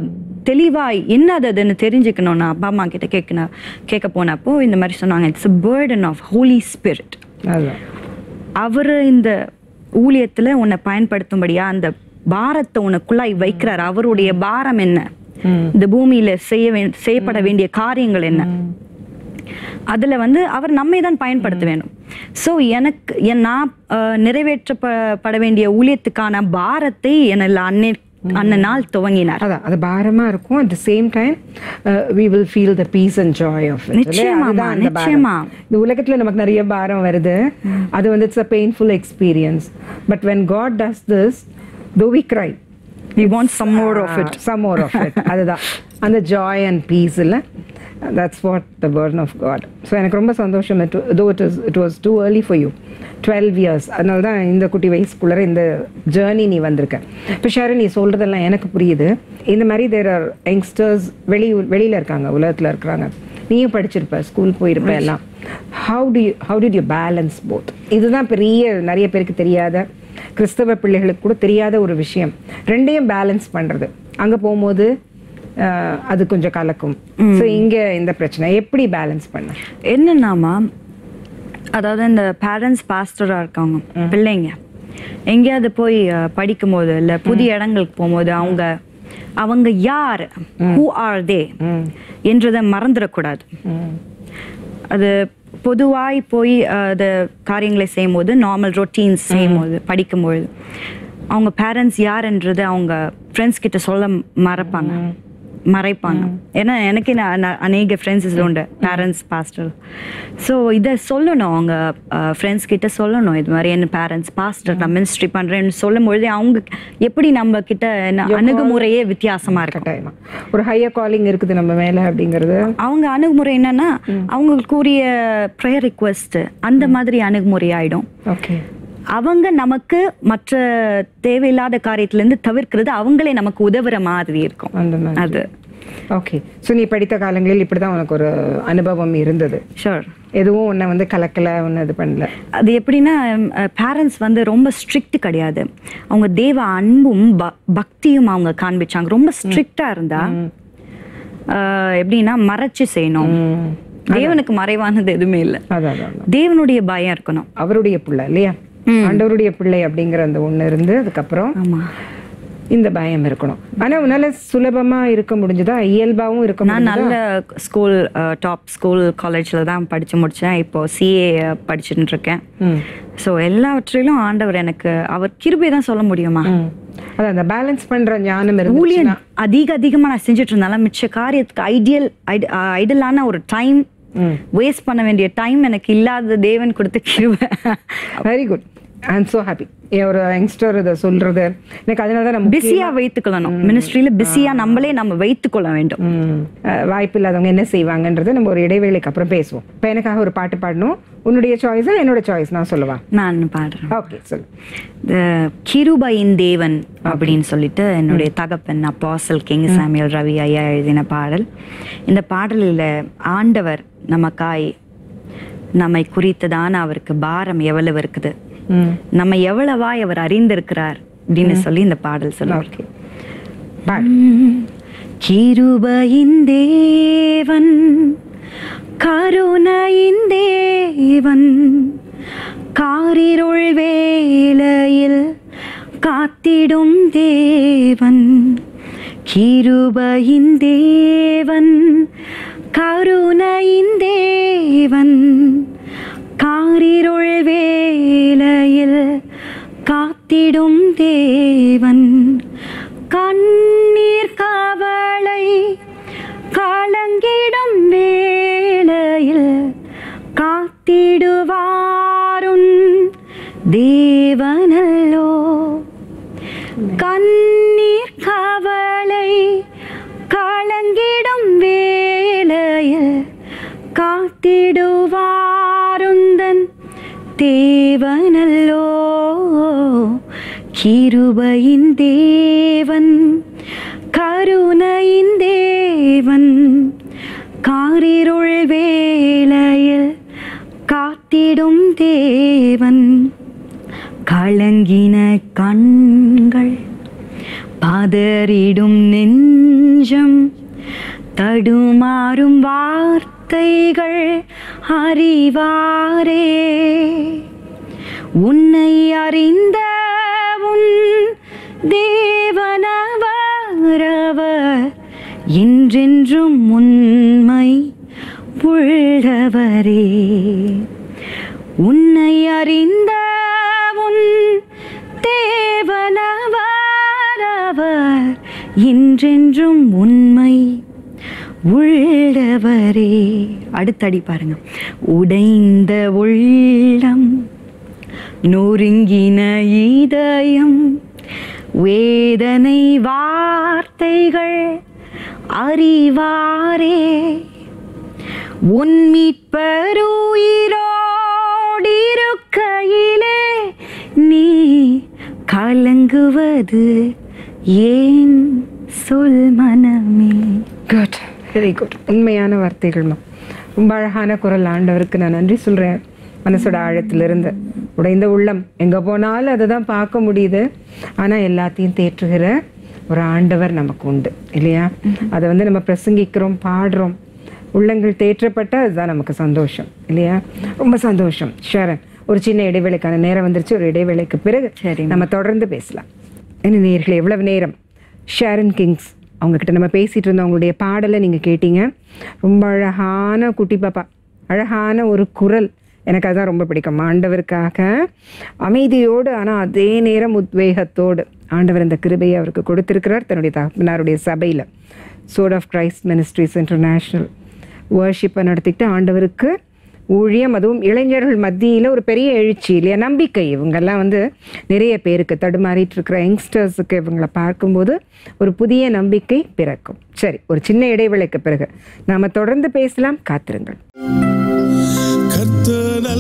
தெளிவாய் என்னது அதுன்னு தெரிஞ்சுக்கணும் நான் அப்பா அம்மா கிட்ட கேட்கணும் கேட்க போனப்போ இந்த மாதிரி சொன்னாங்க it's burden of holy spirit அதுதான் அவர் இந்த ஊழியத்துல உன்னை பயன்படுத்தும்படியா அந்த பாரத்தை உனக்குள்ளாய் வைக்கிறார் அவருடைய பாரம் என்ன இந்த பூமியில செய்ய வே செய்யப்பட வேண்டிய காரியங்கள் என்ன அதுல வந்து அவர் நம்மை தான் பயன்படுத்த வேண்டும் ஸோ எனக்கு என் நான் அஹ், நிறைவேற்றப்பட வேண்டிய ஊழியத்துக்கான பாரத்தை என்னில் அன்னை அன்ன நாள் துவங்கினார் அதான் அது பாரமா இருக்கும் at the same time we will feel the peace and joy of நிச்சயமாம்மா, நிச்சயமா. இந்த உலகத்துல நமக்கு நிறைய பாரம் வருது அது வந்து it's a painful experience but when God does this though we cry we want some more of it some more of it அதுதான் அந்த ஜாய் அண்ட் பீஸ் இல்லை that's what the burden of God so எனக்கு ரொம்ப சந்தோஷம் it though it is it was two early for you twelve years அதனால தான் இந்த குட்டி வயசுக்குள்ளே இந்த ஜேர்னி நீ வந்திருக்க இப்போ ஷேரன் நீ சொல்கிறதெல்லாம் எனக்கு புரியுது இந்த மாதிரி தேர் ஆர் யங்ஸ்டர்ஸ் வெளி வெளியில் இருக்காங்க உலகத்தில் இருக்கிறாங்க நீயும் படிச்சிருப்ப ஸ்கூல் போயிருப்ப எல்லாம் how do you how did you balance both இதுதான் பெரிய நிறைய பேருக்கு தெரியாத கிறிஸ்தவ பிள்ளைகளுக்கு கூட தெரியாத ஒரு விஷயம் ரெண்டையும் பேலன்ஸ் பண்றது அங்க போகும்போது ஆஹ், அது கொஞ்சம் கலக்கும் ஸோ இங்க இந்த பிரச்சனை எப்படி பேலன்ஸ் பண்ண என்னன்னாமா அதாவது இந்த பேரண்ட்ஸ் பாஸ்டராக இருக்காங்க பிள்ளைங்க எங்கேயாவது போய் அஹ், படிக்கும்போது இல்லை புதிய இடங்களுக்கு போகும்போது அவங்க அவங்க யார் ஹூ ஆர் தே என்றதை மறந்துடக்கூடாது அது பொதுவாய் போய் அஹ், அது காரியங்களை செய்யும்போது நார்மல் ரொட்டீன்ஸ் செய்யும்போது படிக்கும்பொழுது அவங்க பேரண்ட்ஸ் யாருன்றது அவங்க ஃப்ரெண்ட்ஸ் கிட்ட சொல்ல மறப்பாங்க மறைப்பாங்க ஏன்னா எனக்கே நான் நான் அநேக ஃப்ரெண்ட்ஸ் உண்டு பேரண்ட்ஸ் பாஸ்டர் ஸோ இதை சொல்லணும் அவங்க ஃப்ரெண்ட்ஸ் கிட்ட சொல்லணும் இது மாதிரி என் பேரண்ட்ஸ் பாஸ்டர் நான் மினிஸ்ட்ரி பண்ணுறேன்னு சொல்லும் பொழுதே அவங்க எப்படி நம்ம கிட்ட என்ன அணுகுமுறையே வித்தியாசமா இருக்கும் கட்டாயமா ஒரு ஹையர் காலிங் இருக்குது நம்ம மேல அப்படிங்கிறது அவங்க அணுகுமுறை என்னன்னா அவங்களுக்குரிய ப்ரேயர் ரிக்வெஸ்ட் அந்த மாதிரி அணுகுமுறை ஆயிடும் ஓகே அவங்க நமக்கு மற்ற தேவையில்லாத காரியத்துல இருந்து தவிர்க்கிறது அவங்களே நமக்கு உதவுற மாதிரி இருக்கும் அந்த மாதிரி அது ஓகே ஸோ நீ படித்த காலங்களில் இப்படிதான் உனக்கு ஒரு அனுபவம் இருந்தது ஷோர் எதுவும் உன்னை வந்து கலக்கல உன்னை இது பண்ணல அது எப்படின்னா பேரண்ட்ஸ் வந்து ரொம்ப ஸ்ட்ரிக்ட் கிடையாது அவங்க தேவ அன்பும் ப- பக்தியும் அவங்க காண்பிச்சாங்க ரொம்ப ஸ்ட்ரிக்டா இருந்தா அஹ், எப்படின்னா மறைச்சு செய்யணும் தேவனுக்கு மறைவானது எதுவுமே இல்லை அதான் அதான் அதான். தேவனுடைய பயம் இருக்கணும் அவருடைய பிள்ளை இல்லையா ஆண்டவருடைய பிள்ளை அப்படிங்கிற அந்த ஒண்ணு இருந்து அதுக்கப்புறம் ஆமா இந்த பயம் இருக்கணும் ஆனா உன்னால சுலபமா இருக்க முடிஞ்சதா இயல்பாவும் இருக்க நான் முடிஞ்சதா நல்ல ஸ்கூல் டாப் ஸ்கூல் காலேஜில் தான் படித்து முடித்தேன் இப்போ சிஏ படிச்சுட்டு இருக்கேன் ம். ஸோ எல்லாவற்றிலும் ஆண்டவர் எனக்கு அவர் கிருபை தான் சொல்ல முடியுமா ம். அதான் அந்த பேலன்ஸ் பண்ற ஞானம் இருந்து ஊழியன் அதிக அதிகமாக நான் செஞ்சுட்டு இருந்தாலும் மிச்ச காரியத்துக்கு ஐடியல் ஐடலான ஒரு டைம் வேஸ்ட் பண்ண வேண்டிய டைம் எனக்கு இல்லாத தேவன் கொடுத்த கிருபை very good I am so happy ஒரு யங்ஸ்டர் இதை சொல்றது எனக்கு அதனால தான் நம்ம பிஸியாக வைத்துக்கொள்ளணும் மினிஸ்ட்ரியில் பிஸியாக நம்மளே நம்ம வைத்துக்கொள்ள வேண்டும் ம், அஹ், வாய்ப்பு இல்லாதவங்க என்ன செய்வாங்கன்றதை நம்ம ஒரு இடைவேளைக்கு அப்புறம் பேசுவோம் இப்போ எனக்காக ஒரு பாட்டு பாடணும் உன்னுடைய சாய்ஸா என்னோட சாய்ஸ் நான் சொல்லவா நான் பாடுறேன் ஓகே சொல்லு இந்த கிருபையின் தேவன் அப்படின்னு சொல்லிட்டு என்னுடைய தகப்பன் அப்பாசல் கிங் சாமியல் ரவி ஐயா எழுதின பாடல் இந்த பாடலில் ஆண்டவர் நமக்காய் நம்மை குறித்ததான அவருக்கு பாரம் எவ்வளவு இருக்குது ம் நம்ம எவ்வளவாய் அவர் அறிந்திருக்கிறார் அப்படின்னு சொல்லி இந்த பாடல் சொல்லுவார் ஓகே பாடு கிருபையின் தேவன் கருணையின் தேவன் காரிருள் வேளையில் காத்திடும் தேவன் கிருபையின் தேவன் கருணையின் தேவன் காரிருள் வேளையில் காத்திடும் தேவன் கண்ணீர் கவலை கலங்கிடும் வேளையில் காத்திடுவாருன் தேவனல்லோ கண்ணீர் கவலை கலங்கிடும் வேளையில் காத்திடுவாருந்தன் தேவனல்லோ கிருபையின் தேவன் கருணையின் தேவன் காரிருள் வேளையில் காத்திடும் தேவன் கலங்கின கண்கள் பதறிடும் நெஞ்ச நெஞ்சம் தடுமாறும் வார்த்தைகள் அறிவாரே உன்னை அறிந்த உன் தேவனவரவர் என்றென்றும் உண்மை உள்ளவரே உன்னை அறிந்த உன் தேவனவரவர் என்றென்றும் உண்மை உள்ளவரே அடுத்தடி பாருங்க உடைந்த உள்ளம் நொறுங்கின இதயம் வேதனை வார்த்தைகள் அறிவாரே உன் மீட்பருயிரோடிருக்கையிலே நீ கலங்குவது ஏன் சொல் மனமே குட் வெரி குட் உண்மையான வார்த்தைகள்மா ரொம்ப அழகான குரல் ஆண்டவருக்கு நான் நன்றி சொல்கிறேன் மனசோட ஆழத்திலிருந்து உடைந்த உள்ளம் எங்கே போனாலும் அதை தான் பார்க்க முடியுது ஆனால் எல்லாத்தையும் தேற்றுகிற ஒரு ஆண்டவர் நமக்கு உண்டு இல்லையா அதை வந்து நம்ம பிரசங்கிக்கிறோம் பாடுறோம் உள்ளங்கள் தேற்றப்பட்டால் அதுதான் நமக்கு சந்தோஷம் இல்லையா ரொம்ப சந்தோஷம் ஷரன் ஒரு சின்ன இடைவேளைக்கான நேரம் வந்துருச்சு ஒரு இடைவேளைக்கு பிறகு சரி. நம்ம தொடர்ந்து பேசலாம் என்ன நேர்களே எவ்வளவு நேரம் ஷாரன் கிங்ஸ் அவங்கக்கிட்ட நம்ம பேசிகிட்டு இருந்தோம் அவங்களுடைய பாடலை நீங்கள் கேட்டீங்க ரொம்ப அழகான குட்டி பாப்பா அழகான ஒரு குரல் எனக்கு அதுதான் ரொம்ப பிடிக்கும் ஆண்டவருக்காக அமைதியோடு ஆனால் அதே நேரம் உத்வேகத்தோடு ஆண்டவர் இந்த கிருபையை அவருக்கு கொடுத்திருக்கிறார் தன்னுடைய தகப்பனாருடைய சபையில் sword of Christ ministries international வர்ஷிப்பை நடத்திக்கிட்டு ஆண்டவருக்கு ஊழியம் அதுவும் இளைஞர்கள் மத்தியில் ஒரு பெரிய எழுச்சி இல்லையா நம்பிக்கை இவங்கெல்லாம் வந்து நிறைய பேருக்கு தடுமாறிட்டு இருக்கிற யங்ஸ்டர்ஸுக்கு இவங்களை பார்க்கும்போது ஒரு புதிய நம்பிக்கை பிறக்கும் சரி ஒரு சின்ன இடைவேளைக்கு பிறகு நாம் தொடர்ந்து பேசலாம் காத்திருங்கள் கர்த்த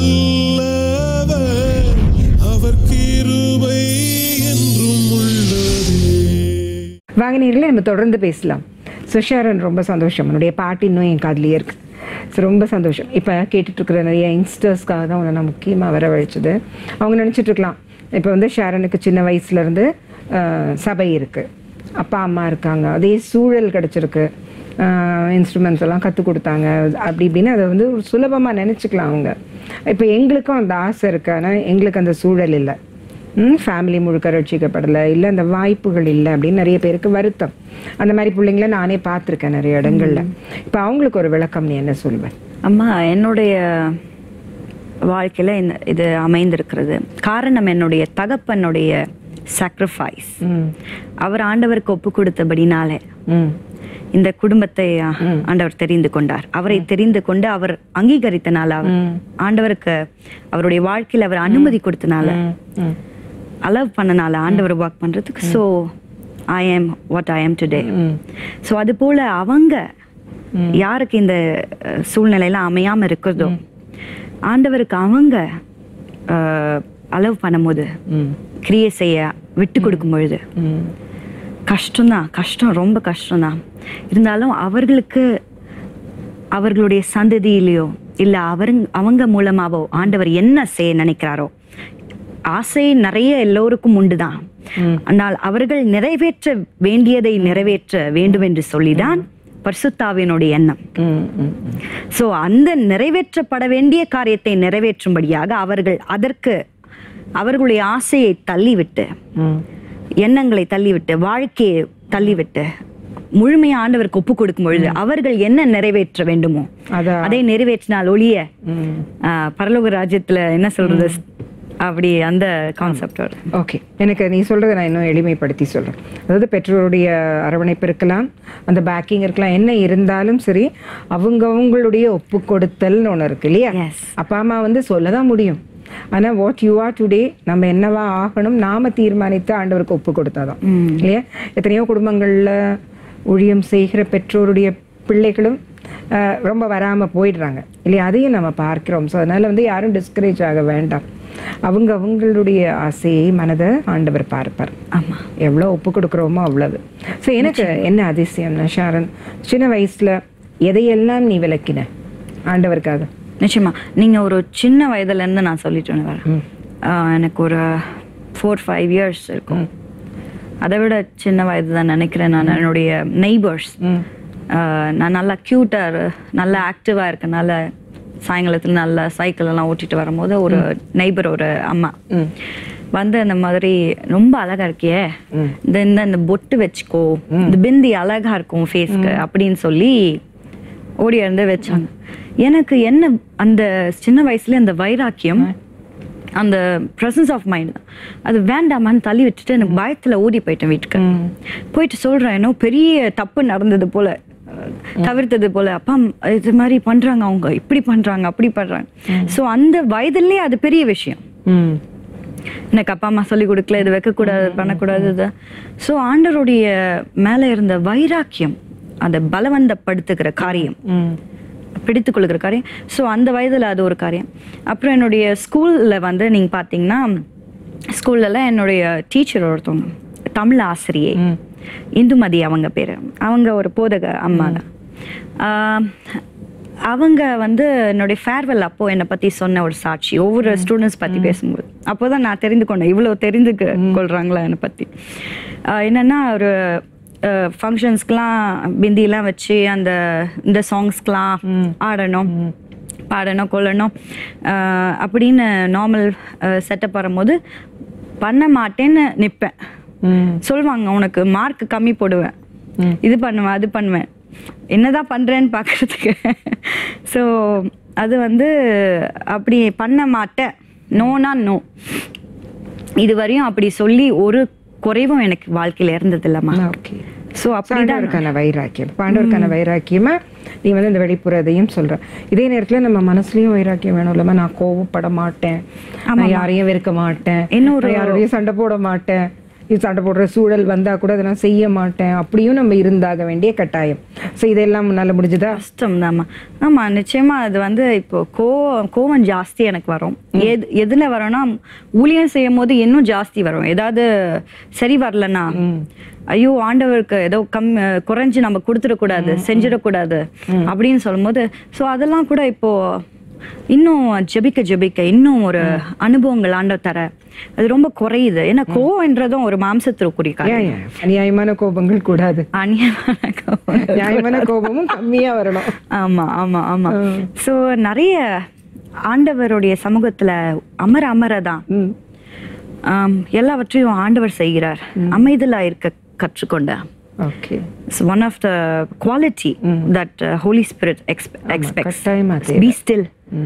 நல்லவர் அவர் கிருபை என்றும் உள்ளதே வாங்கினீர்களே நம்ம தொடர்ந்து பேசலாம் சுஷாரன் ரொம்ப சந்தோஷம் என்னுடைய பாட்டு இன்னும் என் காதுலயே இருக்கு ஸோ ரொம்ப சந்தோஷம் இப்போ கேட்டுட்ருக்கிற நிறைய யங்ஸ்டர்ஸ்க்காக தான் உன்னை நான் முக்கியமாக வரவழைச்சது அவங்க நினச்சிட்டு இருக்கலாம் இப்போ வந்து ஷாரனுக்கு சின்ன வயசுலேருந்து சபை இருக்குது அப்பா அம்மா இருக்காங்க அதே சூழல் கிடச்சிருக்கு இன்ஸ்ட்ருமெண்ட்ஸ் எல்லாம் கற்றுக் கொடுத்தாங்க அப்படி இப்படின்னு அதை வந்து ஒரு சுலபமாக நினச்சிக்கலாம் அவங்க இப்போ எங்களுக்கும் அந்த ஆசை இருக்கு ஆனால் எங்களுக்கு அந்த சூழல் இல்லை ஃபேமிலி முழுக்க ரட்சிக்கப்படலை இல்லை அந்த வாய்ப்புகள் இல்லை அப்படின்னு நிறைய பேருக்கு வருத்தம் அந்த மாதிரி பிள்ளைங்கள நானே பார்த்துருக்கேன் நிறைய இடங்கள்ல இப்போ அவங்களுக்கு ஒரு விளக்கம் நீ என்ன சொல்வேன் அம்மா என்னுடைய வாழ்க்கையில இந்த இது அமைந்திருக்கிறது காரணம் என்னுடைய தகப்பனுடைய சாக்ரிஃபைஸ் ம் அவர் ஆண்டவருக்கு ஒப்பு கொடுத்தபடினாலே ம் இந்த குடும்பத்தை ஆ, ஆண்டவர் தெரிந்து கொண்டார் அவரை தெரிந்து கொண்டு அவர் அங்கீகரித்தனால அவர் ஆண்டவருக்கு அவருடைய வாழ்க்கையில அவர் அனுமதி கொடுத்தனால ம் அலவ் பண்ணனால ஆண்டவர் ஒர்க் பண்றதுக்கு ஸோ ஐ ஆம் வாட் ஐ ஆம் டுடே ஸோ அது போல அவங்க யாருக்கு இந்த அஹ், சூழ்நிலையெல்லாம் அமையாம இருக்கிறதோ ஆண்டவருக்கு அவங்க அலவ் பண்ணும்போது ம் கிரியை செய்ய விட்டு கொடுக்கும் பொழுது ம் கஷ்டம்தான் கஷ்டம் ரொம்ப கஷ்டம்தான் இருந்தாலும் அவர்களுக்கு அவர்களுடைய சந்ததியிலையோ இல்ல அவருங் அவங்க மூலமாவோ ஆண்டவர் என்ன செய்ய நினைக்கிறாரோ ஆசை நிறைய எல்லோருக்கும் உண்டுதான் ஆனால் அவர்கள் நிறைவேற்ற வேண்டியதை நிறைவேற்ற வேண்டும் என்று சொல்லிதான் பரிசுத்தாவினுடைய எண்ணம் ம் ம் சோ அந்த நிறைவேற்றப்பட வேண்டிய காரியத்தை நிறைவேற்றும்படியாக அவர்கள் அதற்கு அவர்களுடைய ஆசையை தள்ளிவிட்டு ம் எண்ணங்களை தள்ளிவிட்டு வாழ்க்கையை தள்ளிவிட்டு முழுமையா ஆண்டவருக்கு ஒப்பு கொடுக்கும் பொழுது அவர்கள் என்ன நிறைவேற்ற வேண்டுமோ அதான் அதை நிறைவேற்றினால் ஒழிய ம் ஆஹ், பரலோக ராஜ்யத்துல என்ன சொல்றது அப்படி அந்த கான்செப்ட் வருது ஓகே எனக்கு நீ சொல்கிறத நான் இன்னும் எளிமைப்படுத்தி சொல்கிறேன் அதாவது பெற்றோருடைய அரவணைப்பு இருக்கலாம் அந்த பேக்கிங் இருக்கலாம் என்ன இருந்தாலும் சரி அவங்க அவங்களுடைய ஒப்பு கொடுத்தல்னு ஒன்று இருக்கு இல்லையா Yes. அப்பா அம்மா வந்து சொல்ல தான் முடியும் ஆனால் வாட் யூ ஆர் டுடே நம்ம என்னவா ஆகணும் நாம தீர்மானித்து ஆண்டவருக்கு ஒப்பு கொடுத்தாதான் இல்லையா எத்தனையோ குடும்பங்களில் ஊழியம் செய்கிற பெற்றோருடைய பிள்ளைகளும் ஆஹ், ரொம்ப வராமல் போயிடுறாங்க இல்லையா அதையும் நம்ம பார்க்கிறோம் ஸோ அதனால வந்து யாரும் டிஸ்கரேஜ் ஆக வேண்டாம் அவங்க அவங்களுடைய ஆசையை மனதை ஆண்டவர் பார்ப்பார் ஆமா எவ்வளோ ஒப்பு கொடுக்குறோமோ அவ்வளவு ஸோ எனக்கு என்ன அதிசயம்னா ஷாரன் சின்ன வயசுல எதையெல்லாம் நீ விளக்கின ஆண்டவருக்காக நிச்சயமா நீங்க ஒரு சின்ன வயதுல இருந்து நான் சொல்லிட்டு வரேன் ஆஹ், எனக்கு ஒரு ஃபோர் ஃபைவ் இயர்ஸ் இருக்கும் அதை விட சின்ன வயது தான் நினைக்கிறேன் நான் என்னுடைய நெய்பர்ஸ் நான் நல்லா க்யூட்டாக நல்லா ஆக்டிவாக இருக்கனால சாயங்காலத்தில் நல்லா சைக்கிள் எல்லாம் ஓட்டிட்டு வரும்போது ஒரு நெய்பர் ஒரு அம்மா வந்து அந்த மாதிரி ரொம்ப அழகா இருக்கியே இந்த இந்த இந்த பொட்டு வச்சுக்கோ இந்த பிந்தி அழகா இருக்கும் ஃபேஸ்க்கு அப்படின்னு சொல்லி ஓடி இருந்து வச்சாங்க எனக்கு என்ன அந்த சின்ன வயசுல அந்த வைராக்கியம் அந்த ப்ரெசன்ஸ் ஆஃப் மைண்ட் அது வேண்டாமான்னு தள்ளி விட்டுட்டு எனக்கு பயத்துல ஓடி போயிட்டேன் வீட்டுக்கு போயிட்டு சொல்றேன் என்ன பெரிய தப்பு நடந்தது போல தவிர்த்தது போல அப்பா இது மாதிரி பண்றாங்க அவங்க இப்படி பண்றாங்க அப்படி பண்றாங்க சோ அந்த வயதுலயே அது பெரிய விஷயம் ம் எனக்கு அப்பா அம்மா சொல்லி கொடுக்கல இது வைக்கக்கூடாது பண்ணக்கூடாது இது ஸோ ஆண்டவருடைய மேலே இருந்த வைராக்கியம் அதை பலவந்தப்படுத்துகிற காரியம் ம் பிடித்து கொள்கிற காரியம் ஸோ அந்த வயதில் அது ஒரு காரியம் அப்புறம் என்னுடைய ஸ்கூலில் வந்து நீங்கள் பார்த்தீங்கன்னா ஸ்கூல்லலாம் என்னுடைய டீச்சர் ஒருத்தவங்க தமிழ் ஆசிரியை இந்துமதி அவங்க பேர் அவங்க ஒரு போதக அம்மா தான் ஆஹ், அவங்க வந்து என்னுடைய ஃபேர்வெல் அப்போ என்னை பற்றி சொன்ன ஒரு சாட்சி ஒவ்வொரு ஸ்டூடெண்ட்ஸ் பற்றி பேசும்போது அப்போ தான் நான் தெரிந்து கொண்டேன் இவ்வளோ தெரிந்து கொள்கிறாங்களா என்னை பற்றி என்னென்னா ஒரு ஃபங்க்ஷன்ஸ்க்கெலாம் பிந்திலாம் வச்சு அந்த இந்த சாங்ஸ்க்கெலாம் ஆடணும் பாடணும் கொள்ளணும் ஆஹ் அப்படின்னு நார்மல் செட்டப் வரும்போது பண்ண மாட்டேன்னு நிற்பேன் ம் சொல்லுவாங்க உனக்கு மார்க் கம்மி போடுவேன் இது பண்ணுவேன் அது பண்ணுவேன் என்னதான் பண்றேன்னு பார்க்கறதுக்கு ஸோ அது வந்து அப்படி பண்ண மாட்டேன் நோனா நோ இது வரையும் அப்படி சொல்லி ஒரு குறைவும் எனக்கு வாழ்க்கையில இருந்தது இல்லம்மா ஓகே ஸோ அப்படிதான் ஆண்டவருக்கான வைராக்கியம் பாண்டவருக்கான வைராக்கியமா நீ வந்து இந்த வெளிப்புறதையும் சொல்ற இதே நேரத்துல நம்ம மனசுலயும் வைராக்கியம் வேணும் இல்லம்மா நான் கோவப்பட மாட்டேன் நான் யாரையும் வெறுக்க மாட்டேன் இன்னொரு- நான் யாரோடையும் சண்டை போட மாட்டேன் இது சண்டை போடுற சூழல் வந்தா கூட அதை நான் செய்ய மாட்டேன் அப்படியும் நம்ம இருந்தாக வேண்டிய கட்டாயம் ஸோ இதெல்லாம் நல்ல முடிஞ்சுதா கஷ்டம் தாம்மா ஆமா நிச்சயமா அது வந்து இப்போ கோவம் கோவம் ஜாஸ்தி எனக்கு வரும் எது எதுல வரும்னா ஊழியம் செய்யும் போது இன்னும் ஜாஸ்தி வரும் ஏதாவது சரி வரலனா ஐயோ ஆண்டவருக்கு ஏதோ கம் குறைஞ்சு நம்ம கொடுத்துடக்கூடாது செஞ்சிடக்கூடாது அப்படின்னு சொல்லும்போது ஸோ அதெல்லாம் கூட இப்போ இன்னும் ஜெபிக்க ஜெபிக்க இன்னும் ஒரு அனுபவங்கள் ஆண்டவர் தர அது ரொம்ப குறையுது ஏன்னா கோவம்ன்றதும் ஒரு மாம்சத்திற்குரிய காரியம் ஏன் ஏன்? அநியாயமான கோபங்கள் கூடாது அநியமான கோபம் நியாயமான கோபமும் கம்மியா வரணும் ஆமா ஆமா ஆமா சோ நிறைய ஆண்டவருடைய சமூகத்துல அமர அமரதான் ம் ஆம், எல்லாவற்றையும் ஆண்டவர் செய்கிறார் அமைதலா இருக்க கற்றுக்கொண்டேன் okay one of the quality that holy spirit expects கட்டாயமா தேவை. பி ஸ்டில்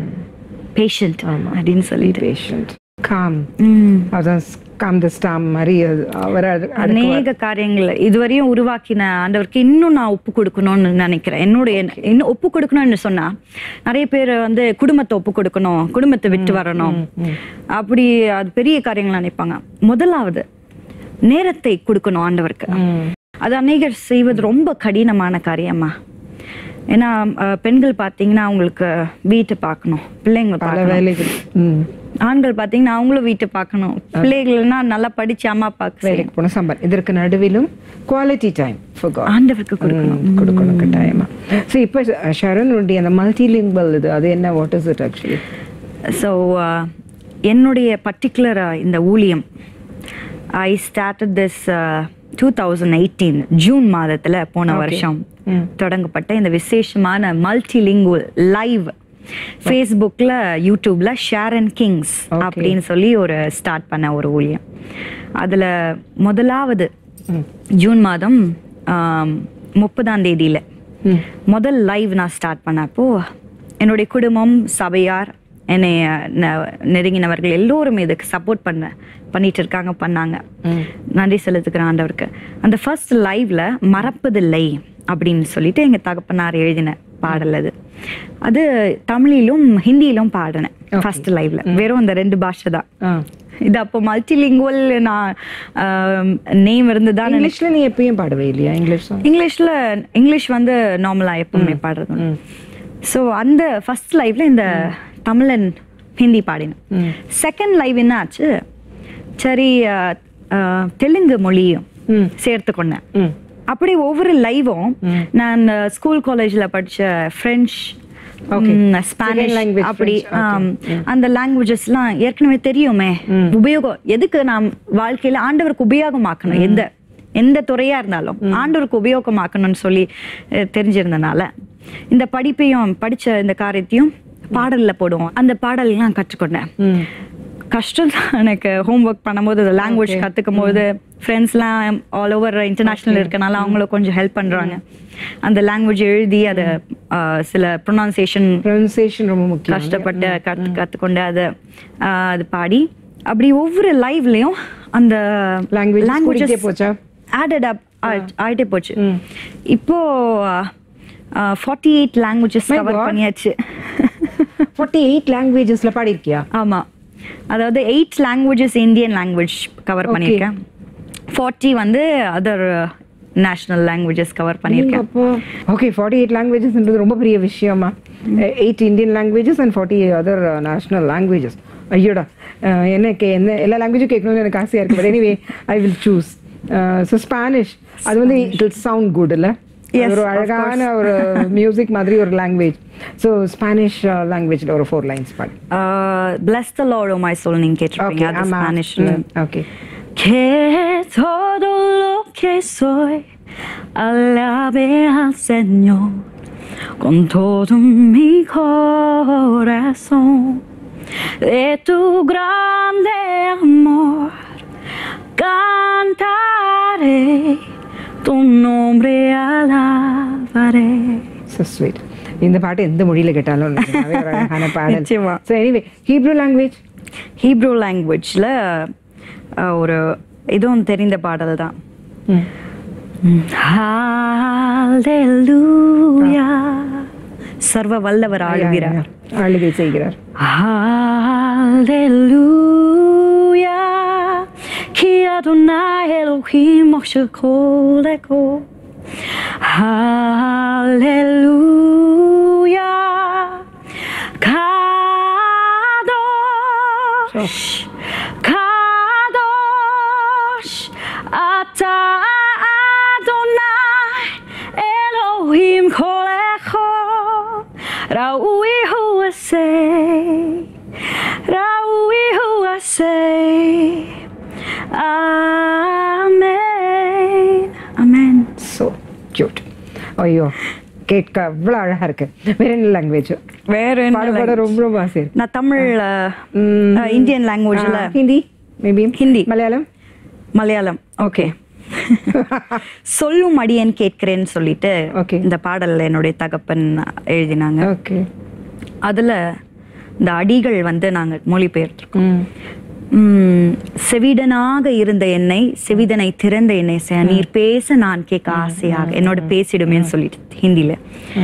பேஷண்ட் அப்படின்னு சொல்லிட்டு பேஷண்ட் காம் ம். அதான் காம் த ஸ்டாம் மாதிரி அது அவர் அது- அநேக காரியங்கள் இதுவரையும் உருவாக்கின ஆண்டவருக்கு இன்னும் நான் ஒப்பு கொடுக்கணும்னு நினைக்கிறேன் என்னுடைய இன்னும் ஒப்பு கொடுக்கணும்னு சொன்னா நிறைய பேர் வந்து குடும்பத்தை ஒப்பு கொடுக்கணும் குடும்பத்தை விட்டு வரணும் அப்படி அது பெரிய காரியங்கள் நினைப்பாங்க முதலாவது நேரத்தை கொடுக்கணும் ஆண்டவருக்கு அது அநேகர் செய்வது ரொம்ப கடினமான காரியமா ஏன்னா அஹ், பெண்கள் பார்த்தீங்கன்னா அவங்களுக்கு வீட்டை பார்க்கணும் பிள்ளைங்க பல பார்க்கணும் வேலைகள் ம் ஆண்கள் பார்த்தீங்கன்னா அவங்களும் வீட்டை பார்க்கணும் பிள்ளைகள்னா நல்லா படிச்சு அம்மா அப்பாவுக்கு செய்யணும். வேலைக்கு போன சம்பர் இதற்கு நடுவிலும் குவாலிட்டி டைம் ஃபார் காட் ஆண்டவருக்கு கொடுக்கணும் கொடுக்கணும் கட்டாயமா ஸோ இப்போ ஷரனுடைய அந்த மல்டிலிங்குவல் இது அது என்ன what is it actually so என்னுடைய பர்டிகுலர் இந்த ஊழியம் I started this two thousand eighteen June மாதத்தில் போன வருஷம் தொடங்கப்பட்ட இந்த விசேஷமான மல்டிலிங்குவல் லைவ் ஃபேஸ்புக்கில் யூடியூப்ல ஷேரன் கிங்ஸ் அப்படின்னு சொல்லி ஒரு ஸ்டார்ட் பண்ண ஒரு ஊழியம் அதில் முதலாவது ஜூன் மாதம் ஆம், முப்பதாம் தேதியில முதல் லைவ் நான் ஸ்டார்ட் பண்ணப்போ என்னுடைய குடும்பம் சபையார் என்னை ந- நெருங்கினவர்கள் எல்லோரும் இதுக்கு சப்போர்ட் பண்ண பண்ணிட்டு இருக்காங்க பண்ணாங்க நன்றி செலுத்துக்கிறேன் ஆண்டவருக்கு அந்த ஃபர்ஸ்ட் லைவ்ல மறப்பதில்லை அப்படின்னு சொல்லிட்டு எங்க தகப்பனார் எழுதின பாடல் அது அது தமிழிலும் ஹிந்தியிலும் பாடினேன் ஃபர்ஸ்ட் லைவ்ல வெறும் இந்த ரெண்டு பாஷை தான் ஆ இது அப்போ மல்டிலிங்குவல் நான் நேம் இருந்துதான் இங்கிலீஷ்ல நீ எப்பயும் பாடவே இல்லையா இங்கிலீஷ் song? இங்கிலீஷ்ல இங்கிலீஷ் வந்து நார்மலா எப்பவுமே பாடுறது ஸோ அந்த ஃபர்ஸ்ட் லைவ்ல இந்த தமிழன் ஹிந்தி பாடினேன் செகண்ட் லைவ் என்ன ஆச்சு சரி அஹ், அஹ், தெலுங்கு மொழியும் ம். சேர்த்து கொண்டேன் ம் அப்படி ஒவ்வொரு லைவும் நான் ஸ்கூல் காலேஜ்ல படிச்ச French Okay. Spanish Second language அப்படி French. Okay. ஆம், அந்த லாங்குவேஜஸ்லாம் ஏற்கனவே தெரியுமே உபயோகம் எதுக்கு நாம் வாழ்க்கையில ஆண்டவருக்கு உபயோகமாக்கணும் எந்த எந்த துறையா இருந்தாலும் ஆண்டவருக்கு உபயோகமாக்கணும்னு சொல்லி அஹ், தெரிஞ்சிருந்தனால இந்த படிப்பையும் படிச்ச இந்த காரியத்தையும் பாடல்ல போடுவோம் அந்த பாடல்லாம் கற்றுக்கொண்டேன் ம் கஷ்டம் தான் எனக்கு ஹோம்ஒர்க் பண்ணும்போது லாங்குவேஜ் கற்றுக்கும் போது ஃப்ரெண்ட்ஸ்லாம் ஆல் ஓவர் இன்டர்நேஷ்னல் இருக்கனால அவங்களும் கொஞ்சம் ஹெல்ப் பண்ணுறாங்க அந்த லாங்குவேஜ் எழுதி அதை ஆஹ், சில ப்ரொனவுன்சியேஷன் ப்ரொனன்சியேஷன் ரொம்ப முக்கியம் கஷ்டப்பட்டு கற்று கற்றுக்கொண்டு அதை ஆஹ், அது பாடி அப்படி ஒவ்வொரு லைவ்லயும் அந்த Languages கூடிக்கிட்டே போச்சா? ஆடட் அப் ஆயிட்டே போச்சு இப்போ forty eight languages My cover God. பண்ணியாச்சு ஃபார்ட்டி எயிட் லாங்குவேஜஸ்ல பாடிருக்கியா ஆமா அதாவது eight languages Indian language cover Okay. பண்ணியிருக்கேன் ஃபார்ட்டி வந்து அதர் நேஷனல் லாங்குவேஜஸ் கவர் பண்ணியிருக்கேன் அப்போ ஓகே ஃபார்ட்டி எயிட் லாங்குவேஜஸ்ன்றது ரொம்ப பெரிய விஷயமா eight Indian languages and forty other national languages ஐயோடா அஹ், என்ன கே என்ன எல்லா லாங்குவேஜும் கேட்கணும்னு எனக்கு ஆசையாக இருக்குது but anyway I will choose so Spanish அது வந்து இட் வில் சவுண்ட் குட் இல்லை Yes, ஒரு of அழகான ஒரு மியூசிக் மாதிரி ஒரு லாங்குவேஜ் ஸோ ஸ்பானிஷ் லாங்குவேஜில் ஒரு ஃபோர் லைன்ஸ் பாடி bless the Lord my soul நீங்க ஓகே கேட்டிருப்பீங்க அது ஆமாம் ஸ்பானிஷ்ல okay Que todo lo que soy alabe al Señor con todo mi corazón. De tu grande amor cantaré, tu nombre alabaré. So sweet இந்த பாட்டு எந்த மொழியில் கேட்டாலும் நிஜமாவே ஒரு அழகான பாடல் நிச்சயமா. So anyway Hebrew language Hebrew லாங்குவேஜில் ஒரு இதுவும் தெரிந்த பாடல் தான் ஹalleluya சர்வ வல்லவர் ஆளுகிறார் ஆளுகை செய்கிறார் ஹalleluya ki adonai elohim moshe kol eko hallelujah kadosh kadosh ata adonai elohim kol echad ראוי הוא עשה, ראוי הוא עשה. Amen. Amen. So cute ஐயோ கேட்க அவ்வளோ அழகா இருக்கு வேற என்ன லாங்குவேஜ் வேற பாட பாட ரொம்ப ரொம்ப ஆசை இருக்கு நான் தமிழ் ம். இந்தியன் லாங்குவேஜ்ல ஆ, ஹிந்தி மேபி ஹிந்தி. மலையாளம் மலையாளம் ஓகே சொல்லும் அடியேன் கேட்கிறேன்னு சொல்லிட்டு Okay. இந்த பாடல்ல என்னுடைய தகப்பன் எழுதினாங்க ஓகே அதுல இந்த அடிகள் வந்து நாங்க மொழிபெயர்த்திருக்கோம் ம் உம், செவிடனாக இருந்த என்னை செவிதனை திறந்த என்னை செ- நீர் பேச நான் கேட்க ஆசையாக என்னோட பேசிடுமேன்னு சொல்லிட்டு ஹிந்தில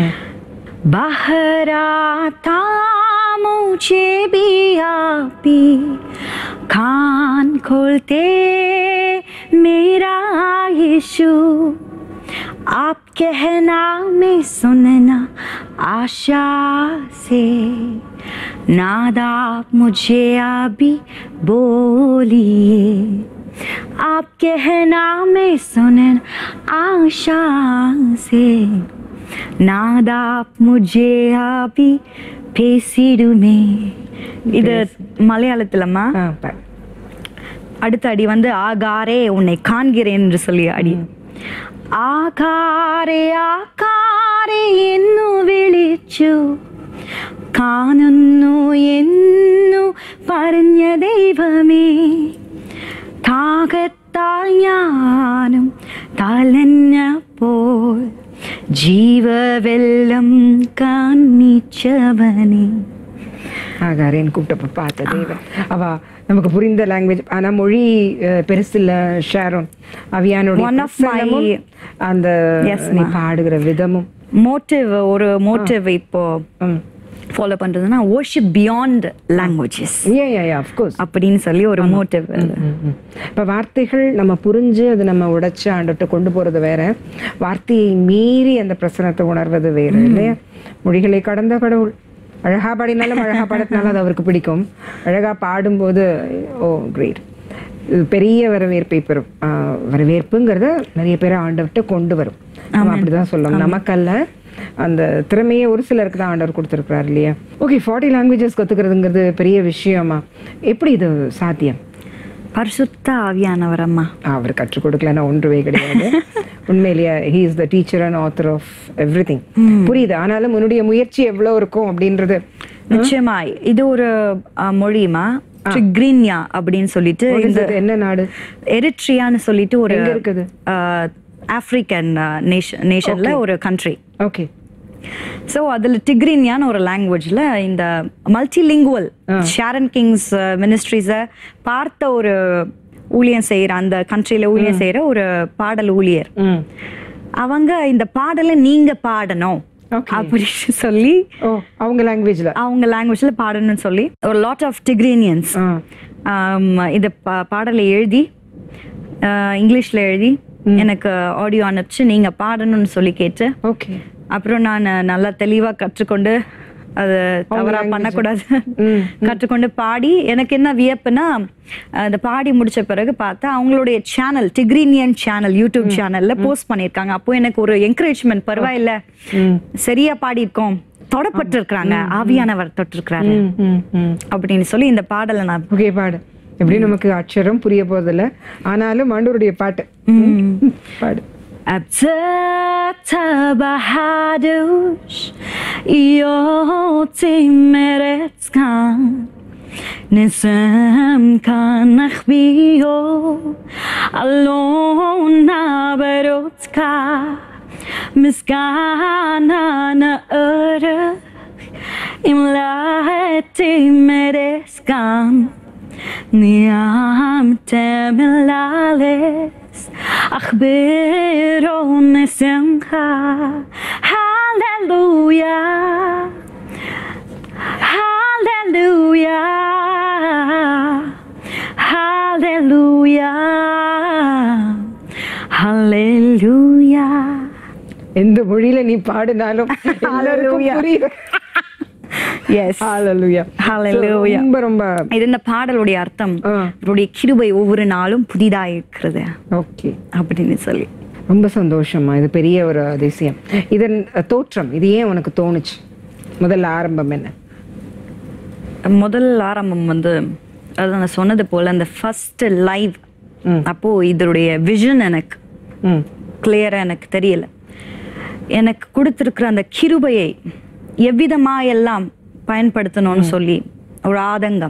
बहराता मुझे भी आपी कान खोलते मेरा यीशु आप कहना में सुनना आशा से नादा मुझे अभी बोलिए आप कहना में सुनना आशा से नादा मुझे अभी பேசிடுமே இது மலையாளத்துலம்மா ஆ பாரு அடுத்த அடி வந்து ஆகாரே உன்னை காண்கிறேன் என்று சொல்லி அடி ആകാരെ ആകാരെ എന്നു വിളിച്ചു കാണുന്നു എന്നു പറഞ്ഞ ദൈവമേ താകത്താൽ ഞാനും തലഞ്ഞപ്പോൾ ജീവവെല്ലം കാണിച്ചവനേ ஆகாரேன்னு கூப்பிட்டப்ப பார்த்த தெய்வம் அவ நமக்கு புரிந்த லாங்குவேஜ் ஆனா மொழி அஹ், பெருசில்ல ஷேரோன் அவியானுடைய One of my- பிரசன்னமும், அந்த Yes, நீ ma. பாடுகிற விதமும் மோட்டிவ் ஒரு மோட்டிவ் இப்போ ம் ஃபாலோ பண்றதுன்னா worship beyond languages yeah yeah yeah of course அப்படின்னு சொல்லி ஒரு மோட்டிவ் இப்போ வார்த்தைகள் நம்ம புரிஞ்சு அது நம்ம உடைச்சு ஆண்டுட்டு கொண்டு போறது வேற வார்த்தையை மீறி அந்த பிரசனத்தை உணர்வது வேற இல்லையா மொழிகளை கடந்த கடவுள் அழகா பாடினாலும் அழகா பாடினாலும் அது அவருக்கு பிடிக்கும் அழகா பாடும்போது ஓ கிரேட் இது பெரிய வரவேற்பை பெறும் ஆஹ் வரவேற்புங்கிறத நிறைய பேரை ஆண்டவர்கிட்ட கொண்டு வரும் நம்ம அப்படிதான் சொல்லணும் நமக்கல்ல அந்த திறமையை ஒரு சிலருக்கு தான் ஆண்டவர் கொடுத்துருக்கிறார் இல்லையா ஓகே ஃபார்ட்டி லாங்குவேஜஸ் கற்றுக்கிறதுங்கிறது பெரிய விஷயமா எப்படி இது சாத்தியம் பரிசுத்த ஆவியானவர் அம்மா அவர் கற்றுக் கொடுக்கலன்னா ஒன்றுமே கிடையாது உண்மையிலேயே he is the teacher and author of everything புரியுது ஆனாலும் உன்னுடைய முயற்சி எவ்வளவு இருக்கும் அப்படின்றது நிச்சயமா இது ஒரு அஹ், மொழிமா ட்ரிக்ரின்யா அப்படின்னு சொல்லிட்டு What is இந்த it? என்ன நாடு எரிட்ரியான்னு சொல்லிட்டு ஒரு எங்க இருக்குது? ஆப்பிரிக்கன் நேஷன் நேஷன்ல ஒரு கண்ட்ரி ஓகே ஸோ அதில் டிக்ரின்யான்னு ஒரு லாங்குவேஜில் இந்த மல்டிலிங்குவல் ஷாரன் கிங்ஸ் மினிஸ்ட்ரிஸை பார்த்த ஒரு ஊழியம் செய்கிற அந்த கண்ட்ரியில் ஊழியம் செய்கிற ஒரு பாடல் ஊழியர் ம் அவங்க இந்த பாடலை நீங்க பாடணும் Okay. அப்படின்னு சொல்லி ஓ அவங்க லாங்குவேஜ்ல அவங்க லாங்குவேஜ்ல பாடணும்னு சொல்லி ஒரு லாட் ஆஃப் டிக்ரீனியன்ஸ் ஆ இந்த பா- பாடலை எழுதி ஆஹ், இங்கிலீஷ்ல எழுதி எனக்கு ஆடியோ அனுப்பிச்சு நீங்க பாடணும்னு சொல்லி கேட்டு ஓகே அப்புறம் நான் நல்லா தெளிவா கற்றுக்கொண்டு அது தவறா language. பண்ணக்கூடாது ம், கற்றுக்கொண்டு பாடி எனக்கு என்ன வியப்புனா அந்த பாடி முடிச்ச பிறகு பார்த்தா அவங்களுடைய சேனல் டிக்ரீனியன் சேனல் யூடியூப் சேனல்ல போஸ்ட் பண்ணியிருக்காங்க அப்போ எனக்கு ஒரு என்கரேஜ்மெண்ட் பரவாயில்ல சரியா பாடியிருக்கோம் தொடப்பட்டு இருக்கிறாங்க ஆவியானவர் தொட்டிருக்கிறாரு ம் ம் ம் அப்படின்னு சொல்லி இந்த பாடலை நான் ஓகே பாடு எப்படி நமக்கு அக்ஷரம் புரிய போதில்ல ஆனாலும் ஆண்டவருடைய பாட்டு பாடு أبتت بهادوش يوتي مرتكان نسم كان أخبيو ألونا بروتكا مسكانا نأرك إملاتي مرتكان نعم تملالس أخبرون سمخا هاللويا هاللويا هاللويا هاللويا எந்த மொழியில நீ பாடினாலும் எல்லாருக்கும் Hallelujah. புரியும் எஸ் Hallelujah. Hallelujah. So, ரொம்ப ரொம்ப இது இந்த பாடலுடைய அர்த்தம் ஆ. அவருடைய கிருபை ஒவ்வொரு நாளும் புதிதாக இருக்கிறது ஓகே அப்படின்னு சொல்லி ரொம்ப சந்தோஷமா இது பெரிய ஒரு அதிசயம் இதன் அஹ், தோற்றம் இது ஏன் உனக்கு தோணுச்சு முதல்ல ஆரம்பம் என்ன முதல் ஆரம்பம் வந்து அதான் நான் சொன்னது போல அந்த ஃபர்ஸ்ட் லைவ் ம். அப்போ இதனுடைய விஷன் எனக்கு ம் கிளியரா எனக்கு தெரியல எனக்கு கொடுத்திருக்கிற அந்த கிருபையை எவ்விதமா எல்லாம் பயன்படுத்தணும்னு சொல்லி ஒரு ஆதங்கம்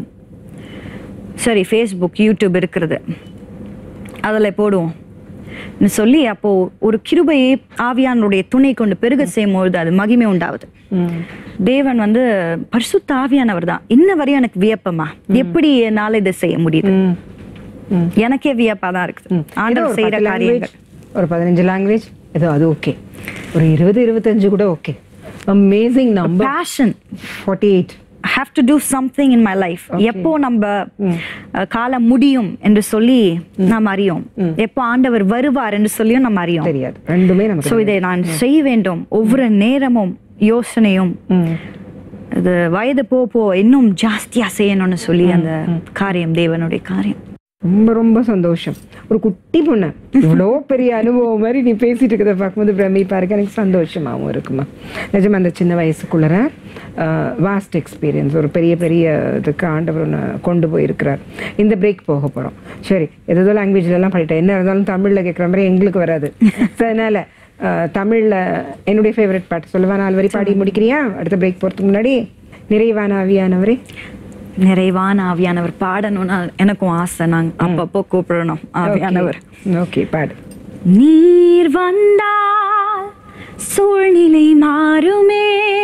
சரி ஃபேஸ்புக் யூடியூப் இருக்கிறது அதில் போடுவோம் ன்னு சொல்லி அப்போ ஒரு கிருபையை ஆவியானுடைய துணை கொண்டு பெருக செய்யும்பொழுது அது மகிமை உண்டாகுது ம் தேவன் வந்து பரிசுத்த ஆவியானவர் தான் இன்ன வரையும் எனக்கு வியப்பமா எப்படி என்னால இதை செய்ய முடியுது ம் ம் எனக்கே வியப்பா தான் இருக்குது ஏதோ ஆண்டவர் ஒரு செய்யற பத்து காரியங்கள் language, ஒரு பதினஞ்சு லாங்குவேஜ் ஏதோ அது ஓகே ஒரு இருபது இருபத்தஞ்சு கூட okay amazing number passion forty eight have to do something in my life எப்போ நம்ம அஹ், காலம் முடியும் என்று சொல்லி நாம் அறியோம் எப்போ ஆண்டவர் வருவார் என்று சொல்லியும் நாம் அறியோம் தெரியாது ரெண்டுமே நமக்கு சோ இதை நான் செய்ய வேண்டும் ஒவ்வொரு நேரமும் யோசனையும் ம் இது வயது போ போ இன்னும் ஜாஸ்தியா செய்யணும்னு சொல்லி அந்த காரியம் தேவனுடைய காரியம் ரொம்ப ரொம்ப சந்தோஷம் ஒரு குட்டி பொண்ணு இவ்வளோ பெரிய அனுபவம் மாதிரி நீ பேசிட்டு இருக்கிறத பார்க்கும்போது பிரமிப்பா இருக்கு எனக்கு சந்தோஷமாகவும் இருக்குமா நிஜமா அந்த சின்ன வயசுக்குள்ளற வாஸ்ட் எக்ஸ்பீரியன்ஸ் ஒரு பெரிய பெரிய இதுக்கு ஆண்டவர் உன்னை கொண்டு போயிருக்கிறார் இந்த பிரேக் போக போகிறோம் சரி எதோ லாங்குவேஜ்லலாம் படிட்டேன் என்ன இருந்தாலும் தமிழில் கேட்குற மாதிரி எங்களுக்கு வராது So, அதனால அஹ், தமிழ்ல என்னுடைய ஃபேவரட் பாட்டு சொல்லுவா நாலு வரி பாடி முடிக்கிறியா அடுத்த பிரேக் போகிறதுக்கு முன்னாடி நிறைவான ஆவியானவரே நிறைவான ஆவியானவர் பாடணும்னு எனக்கும் ஆசை நாங்க அப்பப்போ கூப்பிடணும் ஆவியானவர் ஓகே பாடு நீர் வந்தால் சூழ்நிலை மாறுமே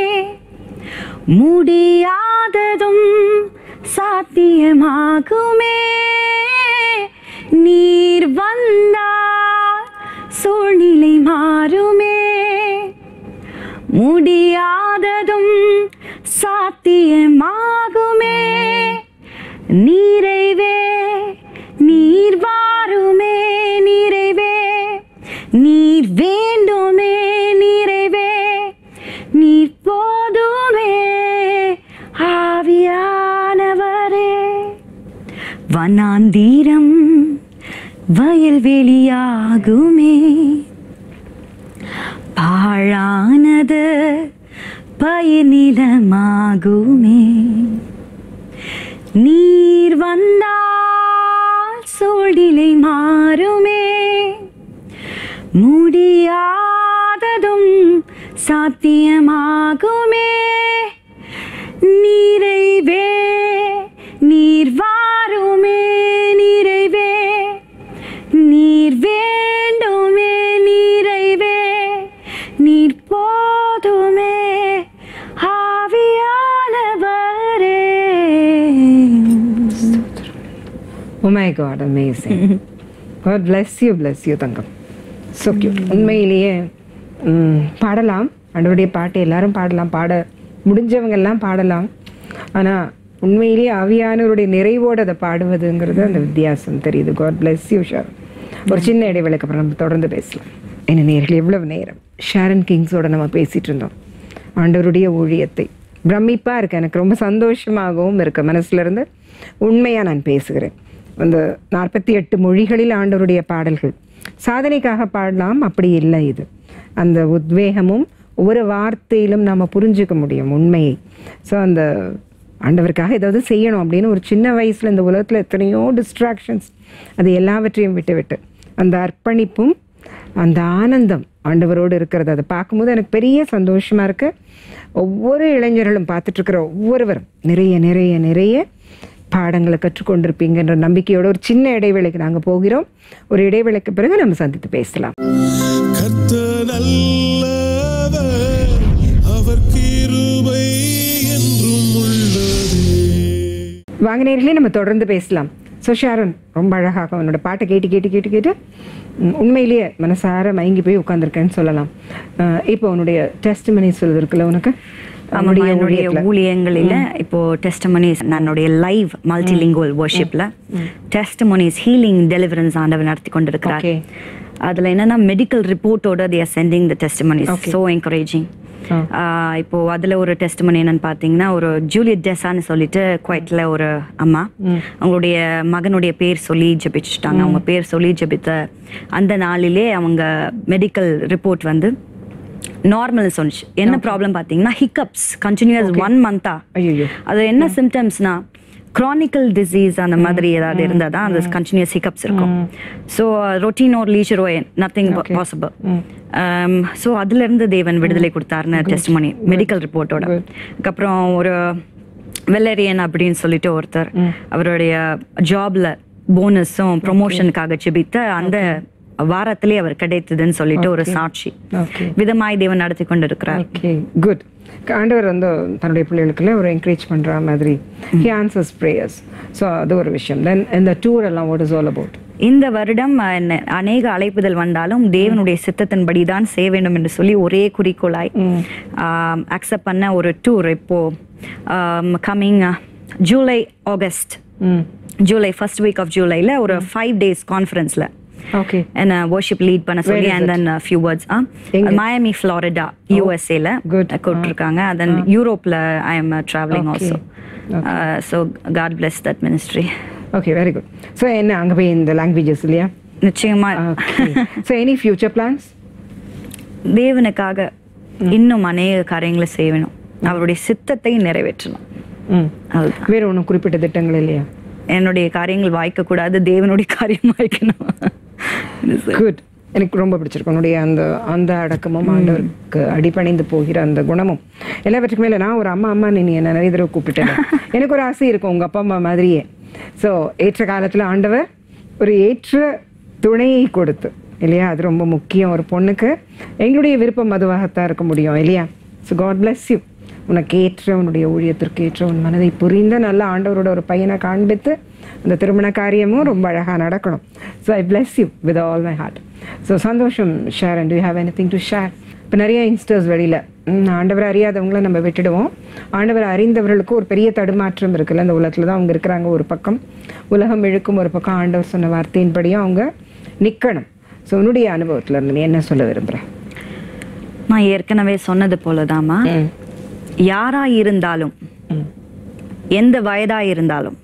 முடியாததும் சாத்தியமாகுமே நீர் வந்தால் சூழ்நிலை மாறுமே முடியாததும் சாத்தியமாகுமே நீரைவே நீர் வாருமே நீரைவே நீர் வேண்டுமே நீரைவே நீர் போதுமே ஆவியானவரே வனாந்தீரம் வயல்வெளியாகுமே பாழானது பயனிலமாகுமே நீர் வந்தால் சூழ்நிலை மாறுமே முடியாததும் சாத்தியமாகுமே நிறைவே நீர் வாருமே நிறைவே நீர் வேண்டுமே நிறைவே நீர் போதுமே ஆவியானவரே Oh my God, amazing. God bless you, bless you, Thangam. So cute. உண்மையிலேயே ம், பாடலாம் ஆண்டவருடைய பாட்டு எல்லாரும் பாடலாம் பாட முடிஞ்சவங்க எல்லாம் பாடலாம் ஆனா உண்மையிலேயே ஆவியானவருடைய நிறைவோடு அதை பாடுவதுங்கிறது அந்த வித்தியாசம் தெரியுது காட் bless you ஷார் ஒரு சின்ன இடைவேளைக்கு அப்புறம் நம்ம தொடர்ந்து பேசலாம் என்ன நேர்கள் எவ்வளவு நேரம் ஷாரன் கிங்ஸோட நம்ம பேசிட்டு இருந்தோம் ஆண்டவருடைய ஊழியத்தை பிரமிப்பா இருக்கு எனக்கு ரொம்ப சந்தோஷமாகவும் இருக்கு மனசுல இருந்து உண்மையா நான் பேசுகிறேன் அந்த நாற்பத்தி எட்டு மொழிகளில் ஆண்டவருடைய பாடல்கள் சாதனைக்காக பாடலாம் அப்படி இல்லை இது அந்த உத்வேகமும் ஒவ்வொரு வார்த்தையிலும் நாம புரிஞ்சுக்க முடியும் உண்மையை ஸோ அந்த ஆண்டவருக்காக ஏதாவது செய்யணும் அப்படின்னு ஒரு சின்ன வயசுல இந்த உலகத்துல எத்தனையோ டிஸ்ட்ராக்ஷன்ஸ் அது எல்லாவற்றையும் விட்டு விட்டு அந்த அர்ப்பணிப்பும் அந்த ஆனந்தம் ஆண்டவரோடு இருக்கிறது அதை பார்க்கும்போது எனக்கு பெரிய சந்தோஷமா இருக்கு ஒவ்வொரு இளைஞர்களும் பார்த்துட்டு இருக்கிற ஒவ்வொருவரும் நிறைய நிறைய நிறைய பாடங்களை கற்றுக்கொண்டிருப்பீங்கன்ற நம்பிக்கையோட ஒரு சின்ன இடைவேளைக்கு நாங்கள் போகிறோம் ஒரு இடைவேளைக்கு பிறகு நம்ம சந்தித்து பேசலாம் கர்த்தர் நல்லவர் அவர் கிருபை என்றும் உள்ளதே வாங்க நேர்களே நம்ம தொடர்ந்து பேசலாம் ஸோ ஷாரன் ரொம்ப அழகாக அவனோட பாட்டை கேட்டு கேட்டு கேட்டு கேட்டு ம், உண்மையிலேயே மனசார மயங்கி போய் உட்காந்துருக்கேன்னு சொல்லலாம் அஹ் இப்போ உன்னுடைய டெஸ்ட் மணி சொல்லுது இருக்குல்ல உனக்கு ஆமாம்மா, உன்னுடைய என்னுடைய ஊழியத்துல. ஊழியங்களில் இப்போ டெஸ்டமனிஸ் என்னுடைய லைவ் மல்டிலிங்குவல் வர்ஷிப்ல டெஸ்டமனிஸ் ஹீலிங் டெலிவரன்ஸ் ஆண்டவர் நடத்தி கொண்டிருக்கிறார் Okay. அதுல என்னன்னா மெடிக்கல் ரிப்போர்ட்டோட they are sending the testimonies Okay. so encouraging ஆ. ஆஹ் இப்போ அதுல ஒரு டெஸ்ட்மனி என்னன்னு பாத்தீங்கன்னா ஒரு ஜூலியட் டெசான்னு சொல்லிட்டு குவைட்ல ஒரு அம்மா அவங்களுடைய மகனுடைய பேர் சொல்லி ஜெபிச்சுட்டாங்க அவங்க பேர் சொல்லி ஜெபித்த அந்த நாளிலே அவங்க மெடிக்கல் ரிப்போர்ட் வந்து நார்மல் சொன்னிச்சு என்ன ப்ராப்ளம் பாத்தீங்கன்னா ஹிக்கப்ஸ் கண்டினியூஸ் ஒன் மந்தா ஐயையோ. அது என்ன சிம்டம்ஸ்னா chronical டிசீஸ் அந்த மாதிரி ஏதாவது இருந்தால் தான் அந்த கண்டினியூஸ் ஹிக்கப்ஸ் இருக்கும் ஸோ ரொட்டீன் ஒரு லீச்சரோ நத்திங் பாசிபிள் ஸோ அதுலேருந்து தேவன் விடுதலை கொடுத்தாருன்னு டெஸ்ட் பண்ணி மெடிக்கல் ரிப்போர்ட்டோட அதுக்கப்புறம் ஒரு வெள்ளரியன் அப்படின்னு சொல்லிட்டு ஒருத்தர் அவருடைய ஜாப்ல போனஸும் ப்ரொமோஷனுக்காக ஜெபித்த அந்த வாரத்திலே அவர் கிடைத்ததுன்னு சொல்லிட்டு ஒரு சாட்சி Okay. விதமாய் தேவன் நடத்தி கொண்டு இருக்கிறார் ஓகே குட் ஆண்டவர் வந்து தன்னுடைய பிள்ளைகளுக்குள்ள ஒரு என்கரேஜ் பண்ற மாதிரி ஹி ஆன்சர்ஸ் ப்ரேயர்ஸ் ஸோ அது ஒரு விஷயம் தென் இந்த டூர் எல்லாம் வாட் இஸ் ஆல் அபவுட் இந்த வருடம் அஹ், ந- அநேக அழைப்புதல் வந்தாலும் தேவனுடைய சித்தத்தின்படி தான் செய்ய வேண்டும் என்று சொல்லி ஒரே குறிக்கோளாய் அக்செப்ட் பண்ண ஒரு டூர் இப்போ கம்மிங் ஜூலை ஆகஸ்ட் ம் ஜூலை ஃபர்ஸ்ட் வீக் ஆஃப் ஜூலைல ஒரு ஃபைவ் டேஸ் கான்ஃபரன்ஸ்ல ஓகே என்ன வர்ஷிப் லீட் பண்ண சொல்லி Where is and then few words எங்க? மயமி ஃப்ளாரிடா யூஎஸ்ஏல good. கூப்பிட்டுருக்காங்க தென் யூரோப்ல I am travelling Okay. Also so God bless that ministry okay very good so என்ன அங்கே போய் இந்த லாங்குவேஜஸ் இல்லையா நிச்சயமா okay so any future plans தேவனுக்காக இன்னும் அநேக காரியங்களை செய்யணும் அவருடைய சித்தத்தை நிறைவேற்றணும் ம் அதுதான் வேற ஒன்றும் குறிப்பிட்ட திட்டங்கள் இல்லையா என்னுடைய காரியங்கள் வாய்க்க கூடாது தேவனுடைய காரியம் வாய்க்கணும் குட் எனக்கு ரொம்ப பிடிச்சிருக்கு உன்னுடைய அந்த அந்த அடக்கமும் ஆண்டவருக்கு அடிபணிந்து போகிற அந்த குணமும் எல்லாவற்றுக்கு மேல நான் ஒரு அம்மா அம்மா நீ என்ன நிறைய தடவை கூப்பிட்டேன் எனக்கு ஒரு ஆசை இருக்கும் உங்க அப்பா அம்மா மாதிரியே ஸோ ஏற்ற காலத்துல ஆண்டவர் ஒரு ஏற்ற துணையை கொடுத்து இல்லையா அது ரொம்ப முக்கியம் ஒரு பொண்ணுக்கு எங்களுடைய விருப்பம் அதுவாகத்தான் இருக்க முடியும் இல்லையா ஸோ காட் bless யூ உனக்கு ஏற்ற உன்னுடைய ஊழியத்திற்கு ஏற்ற உன் மனதை புரிந்த நல்ல ஆண்டவரோட ஒரு பையனை காண்பித்து அந்த திருமண காரியமும் ரொம்ப அழகாக நடக்கணும் so I bless you with all my heart so சந்தோஷம் share and you have anything to share இப்போ நிறைய யங்ஸ்டர்ஸ் வெளியில் ஆண்டவர் அறியாதவங்கள நம்ம விட்டுடுவோம் ஆண்டவர் அறிந்தவர்களுக்கு ஒரு பெரிய தடுமாற்றம் இருக்குல்ல இந்த உலகத்தில் தான் அவங்க இருக்கிறாங்க ஒரு பக்கம் உலகம் இழுக்கும் ஒரு பக்கம் ஆண்டவர் சொன்ன வார்த்தையின்படியும் அவங்க நிற்கணும் ஸோ உன்னுடைய அனுபவத்தில் இருந்து நீ என்ன சொல்ல விரும்புகிற நான் ஏற்கனவே சொன்னது போலதாம்மா யாரா இருந்தாலும் எந்த வயதா இருந்தாலும்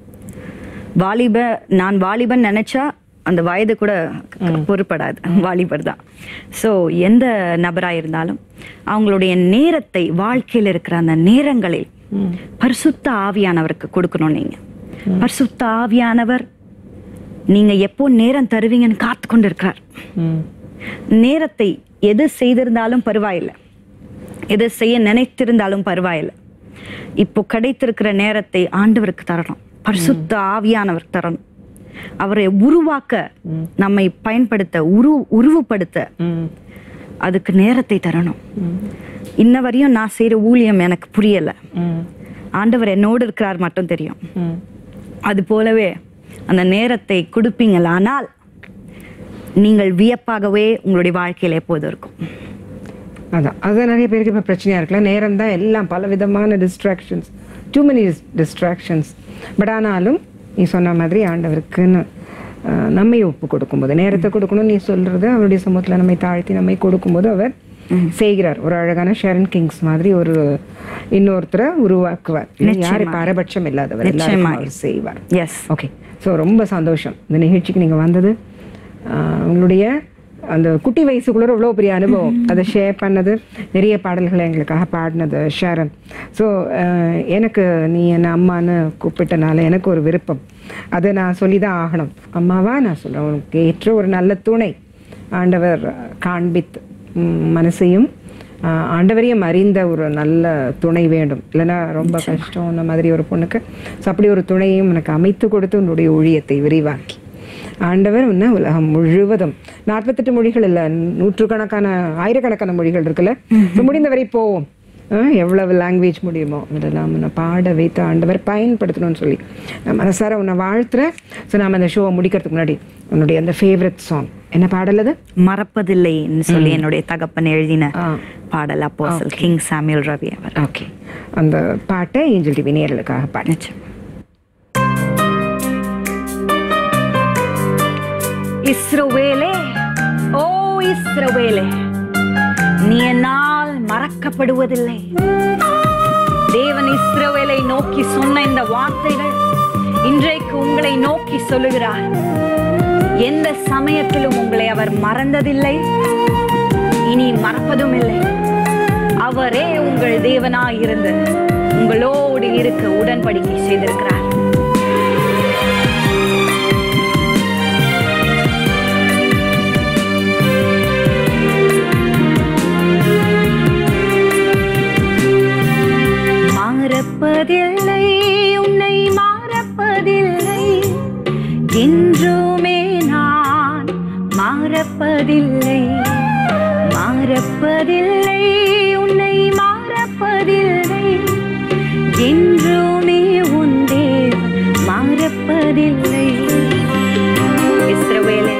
வாலிப நான் வாலிபன் நினைச்சா அந்த வயது கூட பொறுப்படாது வாலிபர் தான் ஸோ எந்த நபரா இருந்தாலும் அவங்களுடைய நேரத்தை வாழ்க்கையில் இருக்கிற அந்த நேரங்களில் பரிசுத்த ஆவியானவருக்கு கொடுக்கணும் நீங்க பரிசுத்த ஆவியானவர் நீங்க எப்போ நேரம் தருவீங்கன்னு காத்து கொண்டு இருக்கிறார் ம் நேரத்தை எது செய்திருந்தாலும் பரவாயில்லை எது செய்ய நினைத்திருந்தாலும் பரவாயில்லை இப்போ கிடைத்திருக்கிற நேரத்தை ஆண்டவருக்கு தரணும் பரிசுத்த ஆவியானவர் தரணும் அவரை உருவாக்க நம்மை பயன்படுத்த உரு உருவப்படுத்த ம் அதுக்கு நேரத்தை தரணும் இன்ன வரையும் நான் செய்யற ஊழியம் எனக்கு புரியல ம் ஆண்டவர் என்னோடு இருக்கிறார் மட்டும் தெரியும் ம் அது போலவே அந்த நேரத்தை கொடுப்பீங்களானால் நீங்கள் வியப்பாகவே உங்களுடைய வாழ்க்கையில எப்போதும் இருக்கும் அதான் அதுதான் நிறைய பேருக்கு இப்போ பிரச்சனையாக இருக்குல்ல நேரம் தான் எல்லாம் பல விதமான distractions too many distractions but ஆனாலும் நீ சொன்ன மாதிரி ஆண்டவருக்குன்னு அஹ், நம்மை ஒப்பு கொடுக்கும்போது நேரத்தை கொடுக்கணும் நீ சொல்றது அவருடைய சமூகத்தில் நம்மை தாழ்த்தி நம்மை கொடுக்கும்போது அவர் செய்கிறார் ஒரு அழகான ஷரன் கிங்ஸ் மாதிரி ஒரு இன்னொருத்தரை உருவாக்குவார் யார் பாரபட்சம் இல்லாதவர் எல்லாருக்கும் அவர் செய்வார் எஸ் ஓகே ஸோ ரொம்ப சந்தோஷம் இந்த நிகழ்ச்சிக்கு நீங்கள் வந்தது ஆஹ் உங்களுடைய அந்த குட்டி வயசுக்குள்ள இவ்வளோ பெரிய அனுபவம் அதை ஷேர் பண்ணது நிறைய பாடல்களை எங்களுக்காக பாடினது ஷேரன் ஸோ எனக்கு நீ என்னை அம்மான்னு கூப்பிட்டனால எனக்கு ஒரு விருப்பம் அதை நான் சொல்லி தான் ஆகணும் அம்மாவா நான் சொல்கிறேன் உனக்கு ஏற்ற ஒரு நல்ல துணை ஆண்டவர் காண்பித்து ம், மனசையும் ஆஹ், ஆண்டவரையும் அறிந்த ஒரு நல்ல துணை வேண்டும் இல்லைன்னா ரொம்ப கஷ்டம் அந்த மாதிரி ஒரு பொண்ணுக்கு ஸோ அப்படி ஒரு துணையையும் எனக்கு அமைத்து கொடுத்து உன்னுடைய ஊழியத்தை விரிவாக்கி ஆண்டவர் உன்னை உலகம் முழுவதும் நாற்பத்தெட்டு மொழிகள் இல்லை நூற்றுக்கணக்கான ஆயிரக்கணக்கான மொழிகள் இருக்குல்ல So, முடிந்தவரை போவோம் ஆஹ், எவ்வளவு லாங்குவேஜ் முடியுமோ அதெல்லாம் உன்னை பாட வைத்து ஆண்டவர் பயன்படுத்தணும்னு சொல்லி நான் மனசார உன்னை வாழ்த்துறேன் ஸோ நாம் அந்த ஷோவை முடிக்கிறதுக்கு முன்னாடி உன்னுடைய அந்த ஃபேவரட் சாங் என்ன பாடல் அது மறப்பதில்லைன்னு சொல்லி என்னுடைய தகப்பன் எழுதின ஆ. பாடல் அப்போஸ்தல் கிங் சாமியல் ரவி அவர் ஓகே அந்த பாட்டை ஏஞ்சல் டிவி நேர்களுக்காக பாடு நிச்சயம். இஸ்ரவேலே ஓ இஸ்ரவேலே நீ என்னால் மறக்கப்படுவதில்லை தேவன் இஸ்ரவேலை நோக்கி சொன்ன இந்த வார்த்தைகள் இன்றைக்கு உங்களை நோக்கி சொல்லுகிறார் எந்த சமயத்திலும் உங்களை அவர் மறந்ததில்லை இனி மறப்பதும் இல்லை அவரே உங்கள் தேவனாய் இருந்து உங்களோடு இருக்க உடன்படிக்கை செய்திருக்கிறார் மறப்பதில்லை உன்னை மறப்பதில்லை என்றுமே நான் மறப்பதில்லை மறப்பதில்லை உன்னை மறப்பதில்லை என்றுமே உன் தேவன் மறப்பதில்லை இஸ்ரவேலே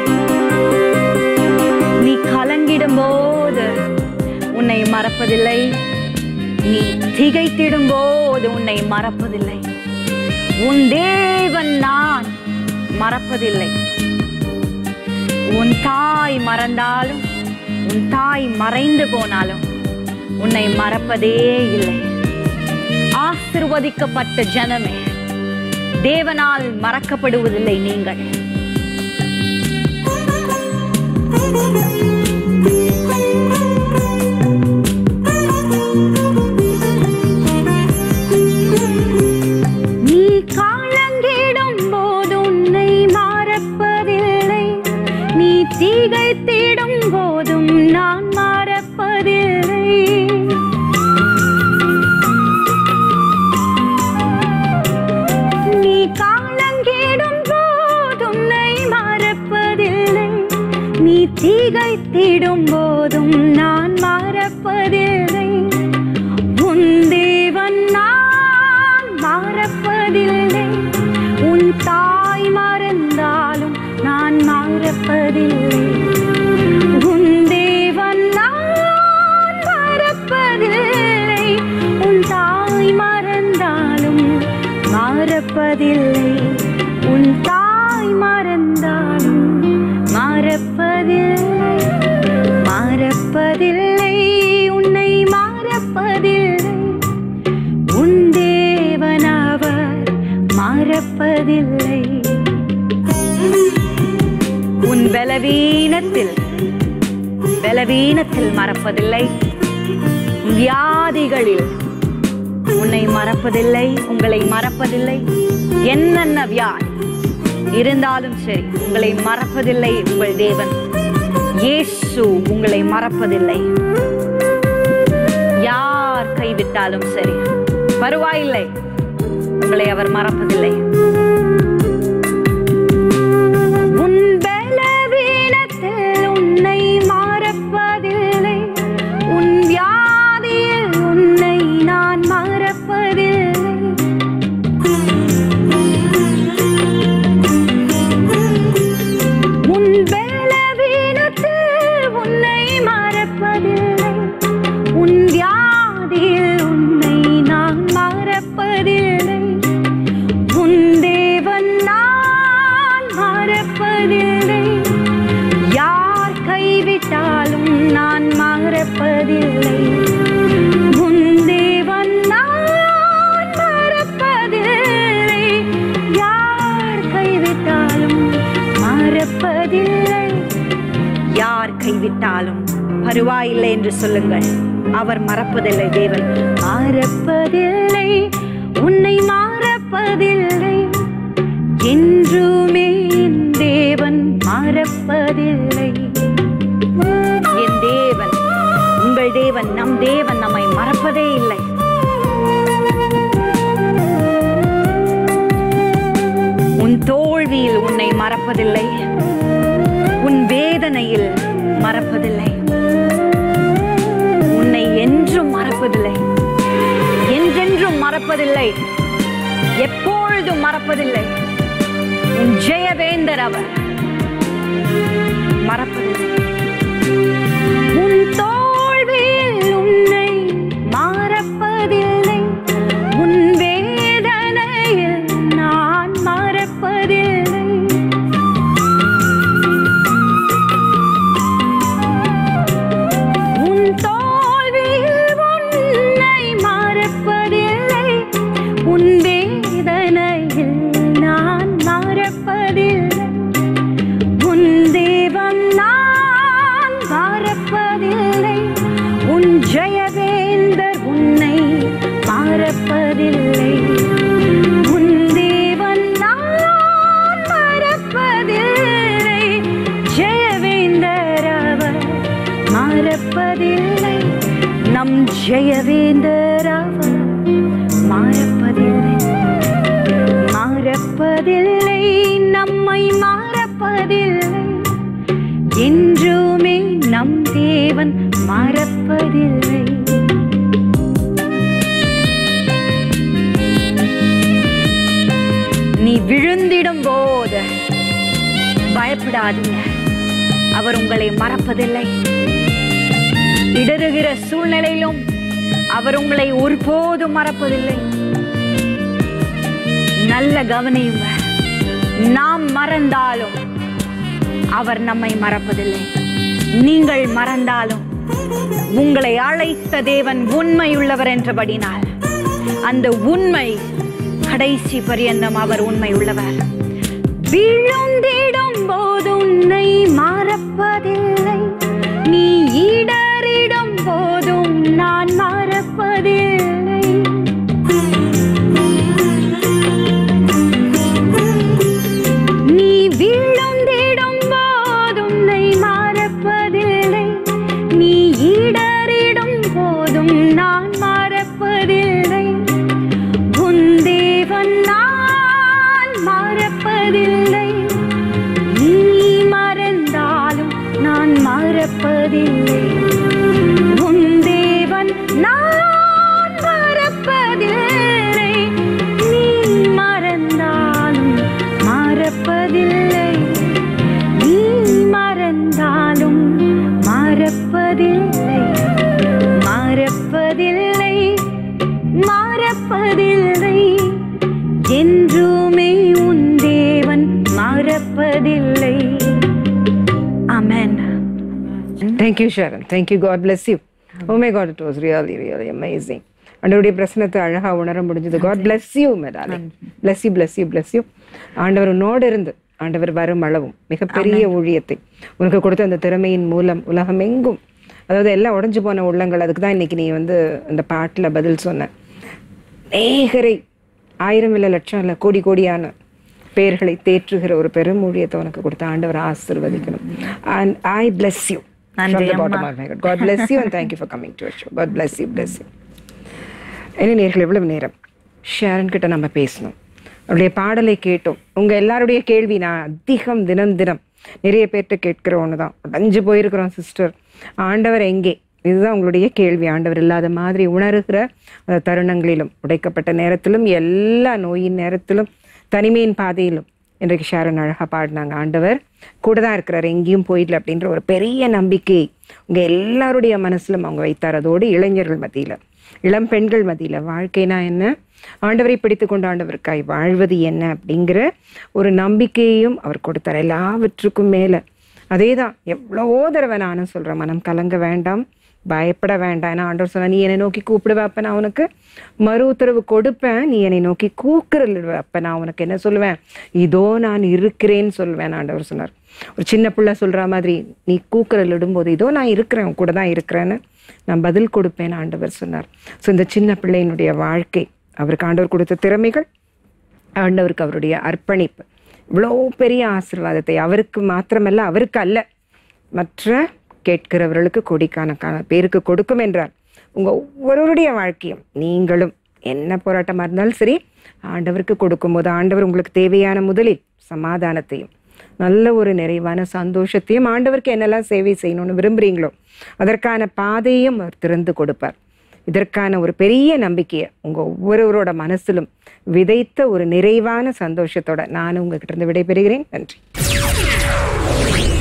நீ கலங்கிடும் போது உன்னை மறப்பதில்லை நீ திகைத்திடும் போது உன்னை மறப்பதில்லை உன் தேவன் நான் மறப்பதில்லை உன் தாய் மறந்தாலும் உன் தாய் மறைந்து போனாலும் உன்னை மறப்பதே இல்லை ஆசிர்வதிக்கப்பட்ட ஜனமே தேவனால் மறக்கப்படுவதில்லை நீங்கள் நீ காலங்கிடும் போது உன்னை மறப்பதில்லை நீ தீகைத்திடும் போதும் நான் மறப்பதில்லை நீ காலங்கிடும் போது உன்னை மறப்பதில்லை நீ தீகைத்திடும் போதும் நான் மறப்பதில்லை உன் தேவன் நான் மறப்பதில்லை உன் தாய் மறந்தாலும் நான் மறப்பதில்லை உன் தேவன் நான் மறப்பதில்லை உன் தாய் மறந்தாலும் மறப்பதில்லை உன் தாய் மறந்தாலும் மறப்பதில்லை மறப்பதில்லை உன்னை மறப்பதில்லை உன் தேவனவர் மறப்பதில்லை உன் பலவீனத்தில் பலவீனத்தில் மறப்பதில்லை வியாதிகளில் உன்னை மறப்பதில்லை உங்களை மறப்பதில்லை என்னென்ன வியாதி இருந்தாலும் சரி உங்களை மறப்பதில்லை உங்கள் தேவன் இயேசு உங்களை மறப்பதில்லை யார் கைவிட்டாலும் சரி பரவாயில்லை உங்களை அவர் மறப்பதில்லை உன் பலவீனத்தில் உன்னை மறப்பதில்லை உன் வியாதியில் உன்னை நான் மறப்பதில்லை உன் பலவீனத்தில் உன்னை மறப்பதில்லை உன் வியாதியில் உன்னை நான் மறப்பதில்லை உன் தேவன் நான் மறப்பதில்லை யார் கைவிட்டாலும் நான் மறப்பதில்லை உன் தேவன் நான் மறப்பதில்லை யார் கைவிட்டாலும் மறப்பதில்லை யார் கைவிட்டாலும் பருவாயில்லை என்று சொல்லுங்கள் அவர் மறப்பதில்லை தேவன் மறப்பதில்லை உன்னை மறப்பதில்லை என்றுமே என் தேவன் மறப்பதில்லை என் தேவன் உங்கள் தேவன் நம் தேவன் நம்மை மறப்பதே இல்லை உன் தோல்வியில் உன்னை மறப்பதில்லை உன் வேதனையில் மறப்பதில்லை உன்னை என்றும் மறப்பதில்லை என்றென்றும் மறப்பதில்லை எப்பொழுதும் மறப்பதில்லை உன் ஜெயவேந்தர் அவர் மறப்பதில்லை உன் தோல்வியில் உன்னை மறப்பதில்லை உன் வேதனையில் நான் மறப்பதில்லை உன் தோல்வியில் உன்னை மறப்பதில்லை உன் வேதனையில் நான் மறப்பதில்லை உன் தேவன் நான் மறப்பதில்லை உன் ஜெயவேந்தர் உன்னை மறப்பதில்லை உன் தேவன் நான் மறப்பதில்லை ஜெயவேந்தர் அவர் மறப்பதில்லை நம் ஜெயவேந்தர் அவர் மறப்பதில்லை மறப்பதில்லை நம்மை மறப்பதில்லை என்றுமே நம் தேவன் மறப்பதில்லை நீ விழுந்திடும் போது பயப்படாதீங்க அவர் உங்களை மறப்பதில்லை இடறுகிற சூழ்நிலையிலும் அவர் உங்களை ஒருபோதும் மறப்பதில்லை நல்ல கவனியுங்க நாம் மறந்தாலும் அவர் நம்மை மறப்பதில்லை நீங்கள் மறந்தாலும் உங்களை அழைத்த தேவன் உண்மையுள்ளவர் என்றபடினால் அந்த உண்மை கடைசி பரியந்தம் அவர் உண்மை உள்ளவர் விழுந்திடும் போது உன்னை மறப்பதில்லை நீ இடறிடும் போதும் நான் மறப்பதில்லை நீ விழுந்திடும் போது உன்னை மறப்பதில்லை நீ இடறிடும் போதும் நான் மறப்பதில்லை உன் தேவன் நான் மறப்பதில்லை நீ மறந்தாலும் நான் மறப்பதில்லை உன் தேவன் நான் மறப்பதில்லை நீ மறந்தாலும் மறப்பதில்லை நீ மறந்தாலும் மறப்பதில்லை மறப்பதில்லை மறப்பதில்லை என்றுமே உன் தேவன் மறப்பதில்லை amen thank you Sharan thank you God bless you oh my God it was really really amazing ஆண்டவருடைய பிரசனத்தை அழகா உணர முடிஞ்சது காட் பிளஸ் யூ மேடாலே bless you bless you bless you ஆண்டவர் உன்னோடு இருந்து ஆண்டவர் வரும் அளவும் மிகப்பெரிய ஊழியத்தை உனக்கு கொடுத்த அந்த திறமையின் மூலம் உலகமெங்கும் அதாவது எல்லாம் உடைஞ்சு போன உள்ளங்கள் அதுக்கு தான் இன்னைக்கு நீ வந்து அந்த பாட்டில் பதில் சொன்ன நேகரை ஆயிரம் இல்லை லட்சம் இல்லை கோடி கோடியான பேர்களை தேற்றுகிற ஒரு பெரும் ஊழியத்தை உனக்கு கொடுத்த ஆண்டவர் ஆசீர்வதிக்கணும் அண்ட் ஐ bless you நன்றி, from the அம்மா. bottom of my heart. God bless you and thank you for coming to our show. God bless you, bless you. என்ன நேர்கள் எவ்வளவு நேரம் ஷேரன் கிட்ட நம்ம பேசணும் அவருடைய பாடலை கேட்டோம் உங்க எல்லாருடைய கேள்வி நான் அதிகம் தினம் தினம் நிறைய பேர்கிட்ட கேட்கிற ஒன்று தான் உடஞ்சு போயிருக்கிறோம் சிஸ்டர் ஆண்டவர் எங்கே இதுதான் உங்களுடைய கேள்வி ஆண்டவர் இல்லாத மாதிரி உணர்கிற அந்த தருணங்களிலும் உடைக்கப்பட்ட நேரத்திலும் எல்லா நோயின் நேரத்திலும் தனிமையின் பாதையிலும் இன்றைக்கு ஷாரன் அழகாக பாடினாங்க ஆண்டவர் கூட தான் இருக்கிறார் எங்கேயும் போயிடல அப்படின்ற ஒரு பெரிய நம்பிக்கை உங்கள் எல்லாருடைய மனசிலும் அவங்க வைத்தார் அதோடு இளைஞர்கள் மத்தியில் இளம் பெண்கள் மத்தியில் வாழ்க்கைனா என்ன ஆண்டவரை பிடித்து கொண்டு ஆண்டவருக்காய் வாழ்வது என்ன அப்படிங்கிற ஒரு நம்பிக்கையையும் அவர் கொடுத்தார் எல்லாவற்றுக்கும் மேலே அதே தான் எவ்வளவோ தடவை நானும் சொல்கிறேன் மனம் கலங்க வேண்டாம் பயப்பட வேண்டாம் ஏன்னா ஆண்டவர் சொன்னா நீ என்னை நோக்கி கூப்பிடுவ அப்ப நான் உனக்கு மறு உத்தரவு கொடுப்பேன் நீ என்னை நோக்கி கூக்குறல் அப்ப நான் உனக்கு என்ன சொல்லுவேன் இதோ நான் இருக்கிறேன்னு சொல்லுவேன் ஆண்டவர் சொன்னார் ஒரு சின்ன பிள்ளை சொல்ற மாதிரி நீ கூக்குரல் இடும்போது இதோ நான் இருக்கிறேன் உன் கூட தான் இருக்கிறேன்னு நான் பதில் கொடுப்பேன் ஆண்டவர் சொன்னார் ஸோ இந்த சின்ன பிள்ளையினுடைய வாழ்க்கை அவருக்கு ஆண்டவர் கொடுத்த திறமைகள் ஆண்டவருக்கு அவருடைய அர்ப்பணிப்பு இவ்வளோ பெரிய ஆசீர்வாதத்தை அவருக்கு மாத்திரமல்ல அவருக்கு அல்ல மற்ற கேட்கிறவர்களுக்கு கோடிக்கணக்கான பேருக்கு கொடுக்கும் என்றார் உங்கள் ஒவ்வொருவருடைய வாழ்க்கையும் நீங்களும் என்ன போராட்டமாக இருந்தாலும் சரி ஆண்டவருக்கு கொடுக்கும்போது ஆண்டவர் உங்களுக்கு தேவையான முதலில் சமாதானத்தையும் நல்ல ஒரு நிறைவான சந்தோஷத்தையும் ஆண்டவருக்கு என்னெல்லாம் சேவை செய்யணும்னு விரும்புகிறீங்களோ அதற்கான பாதையும் அவர் திறந்து கொடுப்பார் இதற்கான ஒரு பெரிய நம்பிக்கையை உங்கள் ஒவ்வொருவரோட மனசிலும் விதைத்த ஒரு நிறைவான சந்தோஷத்தோட நான் உங்ககிட்ட இருந்து விடைபெறுகிறேன் நன்றி